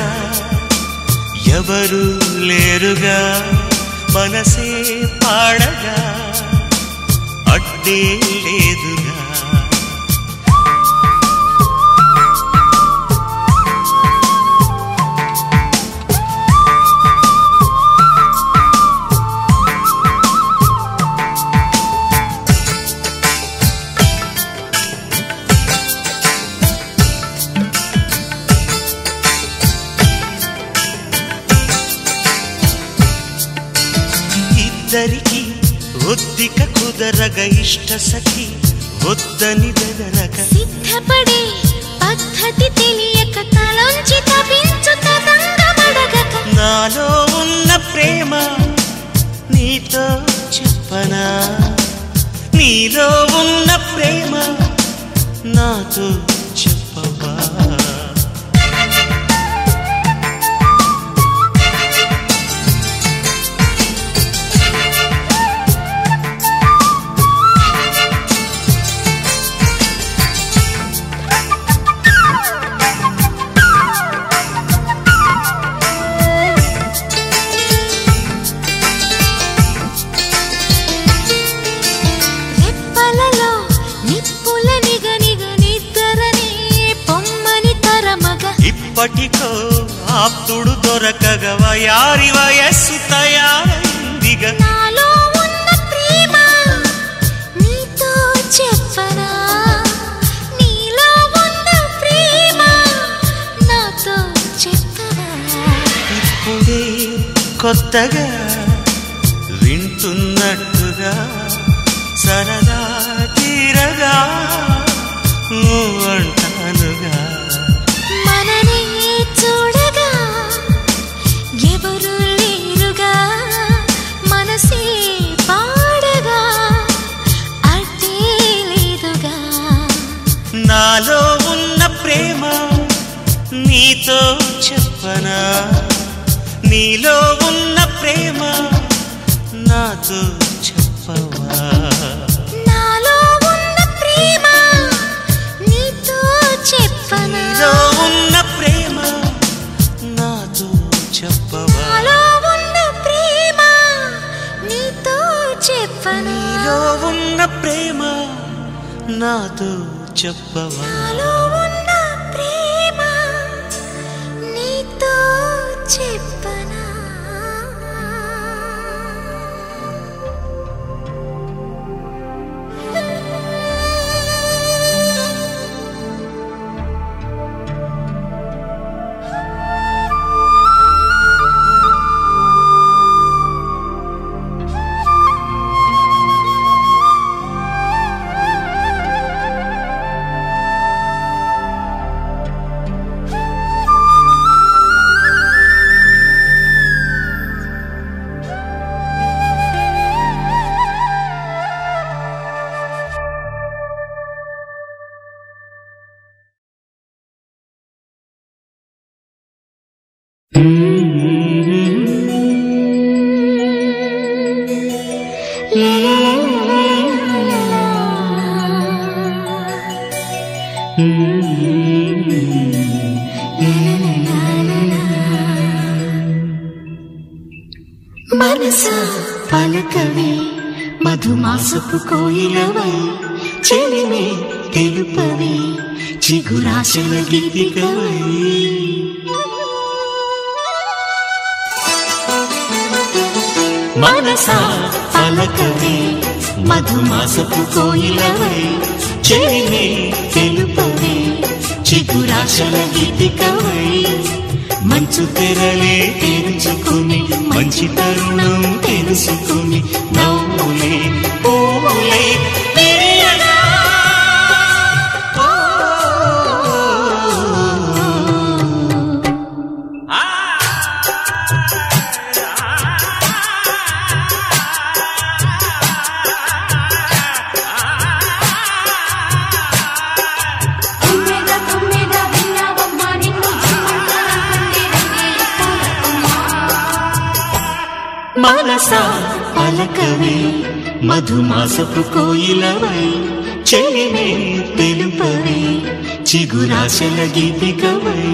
ఎవరు లేరుగా మనసే పాడగా అడ్డే లేదుగా ఇద్దరికి ఒద్దిక కుదరగ ఇష్ట సఖి వద్దని బెదరగ సిద్ధపడే పద్ధతి తెలియక తలంచి తపించు తతంగమడగక నాలో ఉన్న ప్రేమ నీతో చెప్పనా నీలో ఉన్న ప్రేమ నాతో చెప్పవా రెప్పలలో నిప్పుల నిగ నిగ నిద్రనే పొమ్మని తరమగ ఇప్పటికో ఆప్తుడు దొరకగవ యారి వయస్సు తయారైందిగ నాలో ఉన్న ప్రేమ నీతో చెప్పనా నీలో ఉన్న ప్రేమ నాతో చెప్పనా ఇప్పుడే కొత్తగా వింటున్నట్టుగా సరదా తీరగా ఊ అంటానుగా మననే చూడగా ఎవరు లేరుగా మనసే పాడగా అడ్డే లేదుగా నాలో ఉన్న ప్రేమ నీతో చెప్పనా నీలో ఉన్న ప్రేమ నాతో చెప్పవా నాలో ఉన్న ప్రేమ నీతో చెప్పనా నీలో ఉన్న ప్రేమ నాతో చెప్పవా నాలో ఉన్న ప్రేమ నీతో చెప్పనా నీలో ఉన్న ప్రేమ నాతో చెప్పవా నాలో ఉన్న ప్రేమ నీతో చెప్పనా మనసా పలకవే మధుమాసపు కోయిలవై చెలిమే తెలుపవే చిగురాశల గీతికవై మనసా పలకవే మధుమాసపు కోయిలవై చెలిమే తెలుపవే చిగురాశల గీతికవై మంచు తెరలే తెరుచుకుని మంచి తరుణం తెలుసుకుని నవ్వులే పూలే విరియగా. తుమ్మెద తుమ్మెద విన్నావమ్మ నిన్ను జన్మంతరకుండి రంగేలిపోయమ్మా మనసా పలకవే మధుమాసపు కోయిలవై చెలిమే తెలుపవే చిగురాశల గీతికవై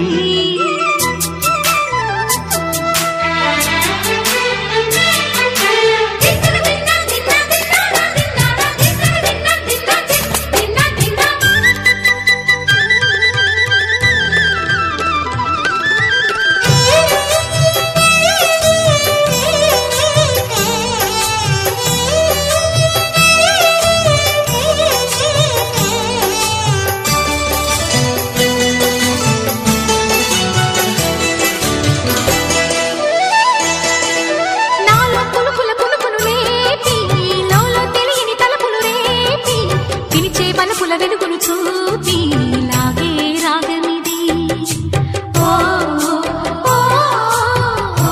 నాలో పులుపుల పులుపును రేపి లోలో తెలియని తలపులు రేపి పిలిచే బలపుల వెలుగును చూపి లాగే రాగమిది ఓ ఓ, ఓ,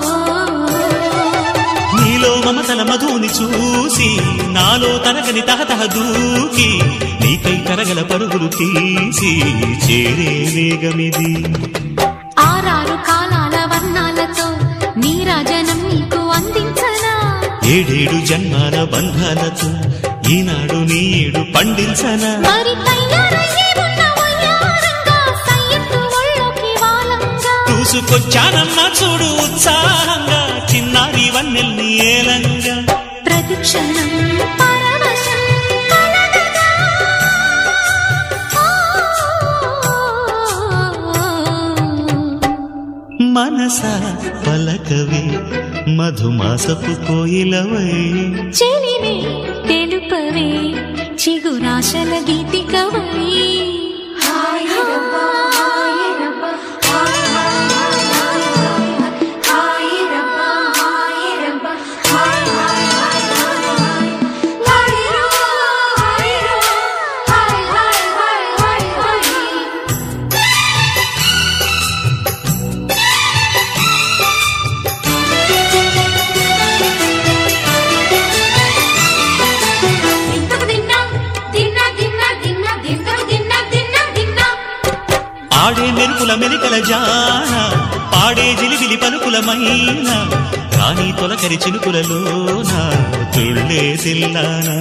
నీలో మమతల మధుని చూసి నాలో తరగని తహతహ దూకి నీకై తరగల పరుగులు తీసి చేరే వేగమిది ఆరారు కాలాల వర్ణాలతో నీరాజనం నీకు అందించనా ఏడేడు జన్మాల బంధాలతో ఈనాడు నీడు పండించనా మరి తయారయ్యే ఉన్న వయ్యారంగా సయ్యత్తు ఒళ్ళోకి వాలంగా చూసుకొచ్చానమ్మా చూడు ఉత్సాహంగా చిన్నారి వన్నెల్ని ఏలంగా ప్రతిక్షణం పరవశం కలగగా. మనసా పలకవే మధుమాసపు కోయిలవై చెలిమే తెలుపవే చిగురాశల గీతికవై తిన్న తిన్న తిన్న తిన్న తిన్న తిన్న వలపుల మెలికల జాన పాడే జిలిబిలి పలుకులమైన రాణి తొలకరి చిలుకులలోన తుళ్ళే తిల్లానా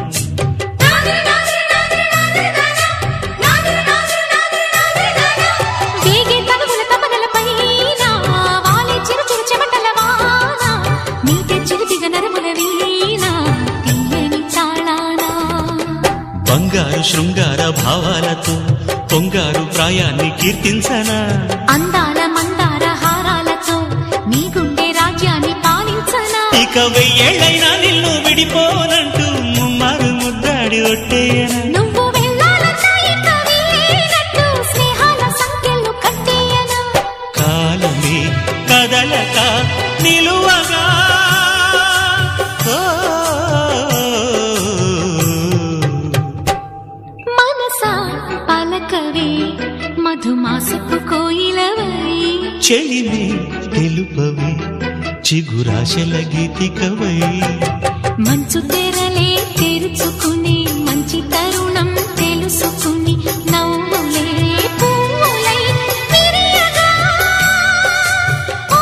వేగే తనువుల తపనల పైన వాలే చిరు చిరు చెమటల వాన నీటే చిరుతిగ నరముల వీణ తీయని తాళానా బంగారు శృంగార భావాలతో పొంగారు ప్రాయాన్ని కీర్తించనా అందాల మందార హారాలతో నీ గుండె రాజ్యాన్ని పాలించనా ఇక వెయ్యేళ్ళైనా నిన్ను విడిపోనంటూ ముమ్మారు ముద్దాడి ఒట్టేయనా నువ్వు వెళ్ళాలన్నా ఇక వీలైనట్టు స్నేహాల సంఖ్యలు కట్టేయనా కాలమే కదలక నిలువగా ఓ, మనసా పలకవే మధుమాసపు కోయిలవై చెలిమి తెలుపవి చిగురాశల గీతికవై మంచు తెరలే తెరుచుకుని మంచి తరుణం తెలుసుకుని నవ్వులే పువ్వులై విరియగా. ఓ,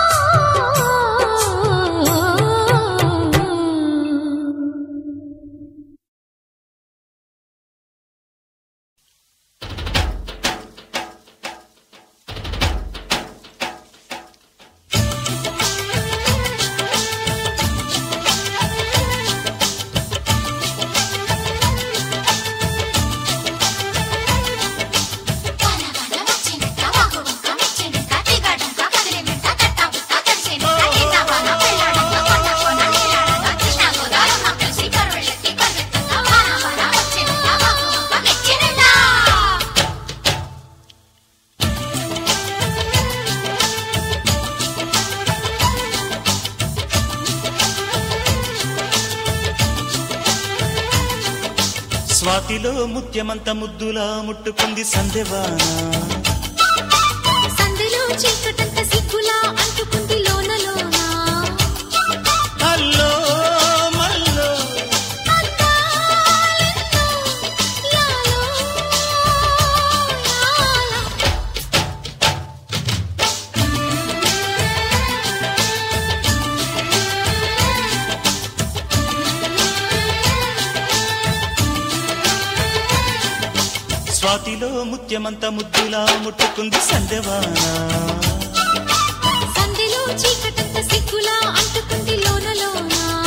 స్వాతిలో ముత్యమంత ముద్దులా ముట్టుకుంది సందెవాన సందులో చీకటంత సిగ్గులా అంటుకుంది లోన లోన అల్లో మల్లో అందాలెన్నో యాలో యాల. స్వాతిలో ముత్యమంత ముద్దులా ముట్టుకుంది సందెవాన సందులో చీకటంత సిగ్గులా అంటుకుంది లోన లోన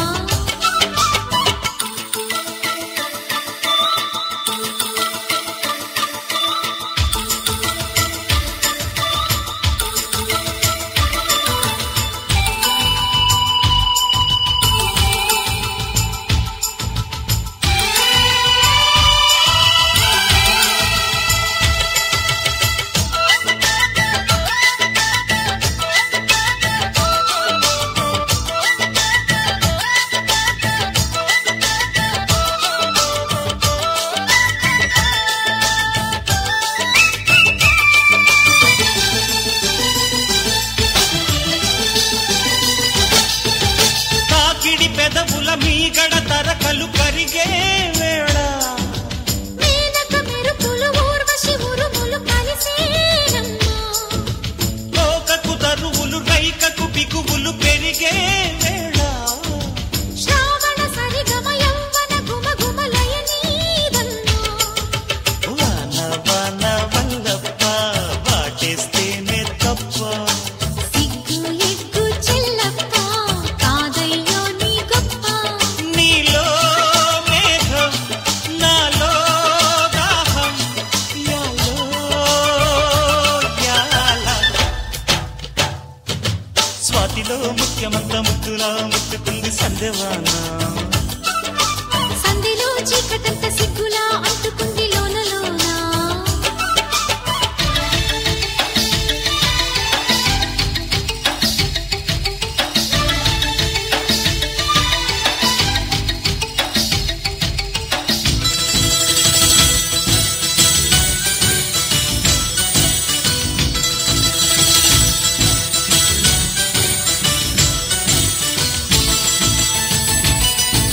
తాకిడి పెదవుల మీగడ తరకలు కరిగే వేళ మేనక మెరుపులు ఊర్వశి ఉరుములు కలిసేనమ్మా లోకకు తరువులు రైకకు బిగువులు పెరిగే వేళ శ్రావణ సరిగమ యౌవన గుమ గుమలయ నీదన్నా వాన వాన వల్లప్ప వాటేస్తేనే తప్ప సిగ్గు ఎగ్గు చెల్లప్ప కాదయ్యో నీ గొప్ప నీలో మేఘం నాలో దాహం యాలో యాల స్వాతిలో ముఖ్యమంత ముద్దులా ముట్టుకుంది సందెవాన సంధిలో చీకటంత సిగ్గులా అంటుకుంది లోన లోన ఓ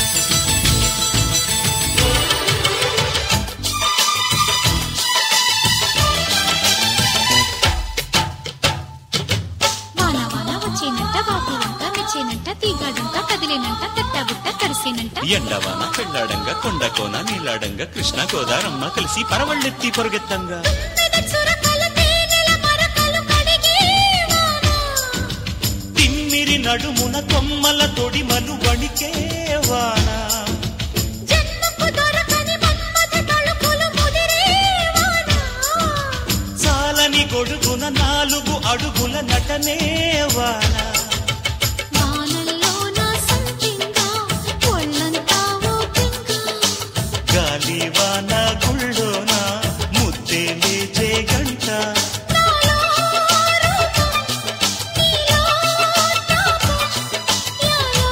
కదిలేనంట తట్టబుట్ట తడిసేనంట ఎండవాన పెళ్ళాడంగా కొండ కోన నీలాడంగా కృష్ణ గోదారమ్మ కలిసి పరవళ్ళెత్తి పొరుగెత్తంగా చురకలు తేనెల మరకలు కడిగే వాన. తిమ్మిరి నడుమున కొమ్మల తొడిమలు వణికే వాన జన్మకు దొరకని మన్మథ తలుపులు ముదిరే వాన. చాలని గొడుగున నాలుగు అడుగుల నటనే వాన వానల్లోన సంపింగా, ఒళ్ళంతా ఊపింగా. గాలి వాన గుళ్ళోన ముద్దే లేచే గంట నాలో రూపం, నీలో తాపం, యాలో,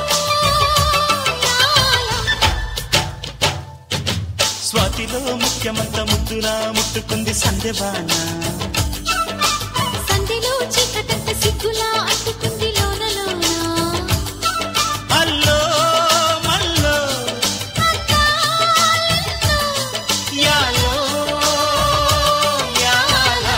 యాలో. స్వాతిలో ముఖ్యమంత ముద్దులా ముట్టుకుంది సందెవాన సంధిలో చీకటంత సిగ్గులా అట్టుకుంది లోన లోన. అల్లో మల్లో యాలో యాలా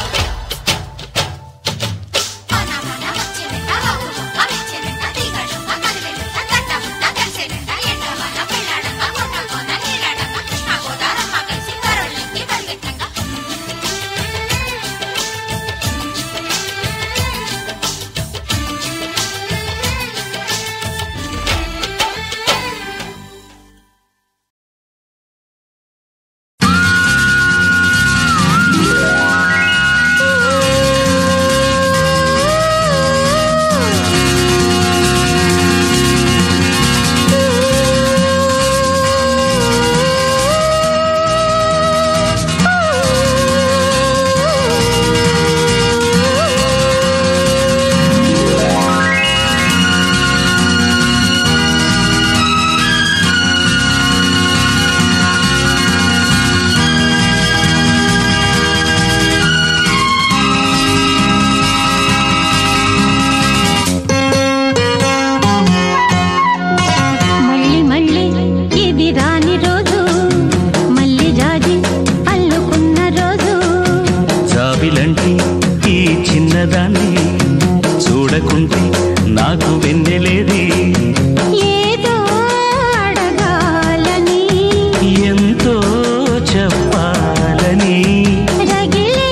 మళ్ళీ మళ్ళీ ఇది రాని రోజు మళ్ళీ జాజి అల్లుకున్న రోజు జాబిలంటి ఈ చిన్నదాన్ని చూడకుంటే నాకు వెన్నెలేది ఏదో అడగాలని ఎంతో చెప్పాలని రగిలే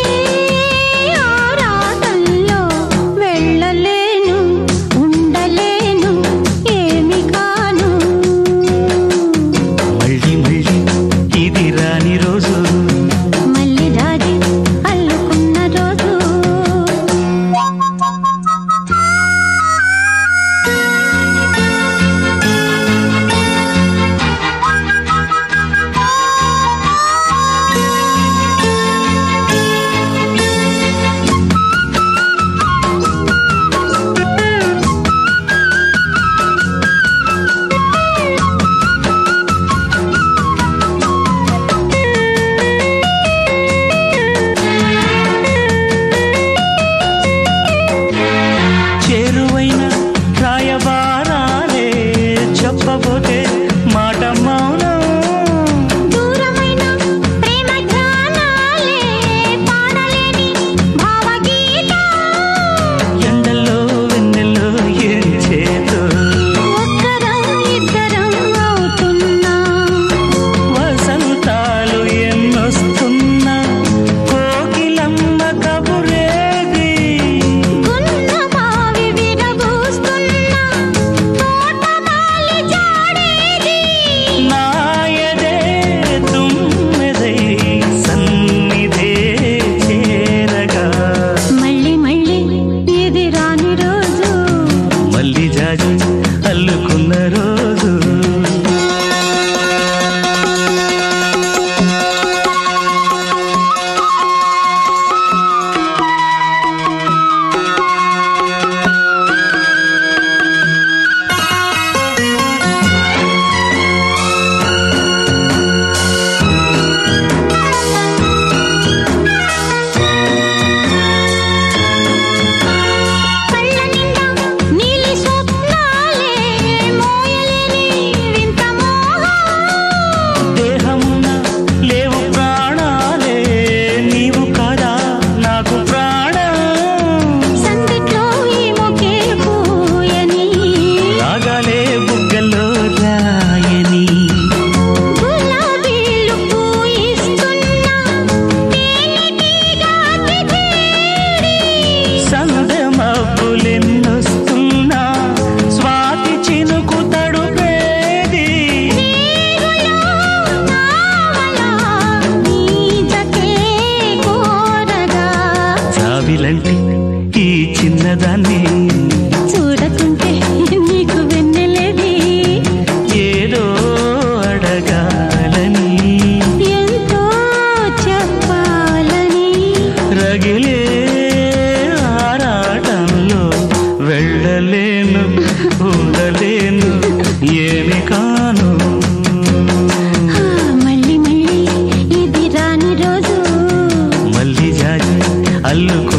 ఆరాటంలో వెళ్ళలేను ఉండలేను ఏమి కాను మళ్ళీ మళ్ళీ ఇది రాని రోజు మళ్ళీ జాజి అల్లుకున్న రోజు ఈ చిన్నదాన్ని చూడకుంటే నీకు వెన్నెలేది ఏదో అడగాలని ఎంతో చెప్పాలని రగిలే ఆరాటంలో వెళ్ళలేను ఉండలేను ఏమి కాను ఆ, మళ్ళీ మళ్ళీ ఇది రాని రోజు మళ్ళీ జాజి అల్లుకో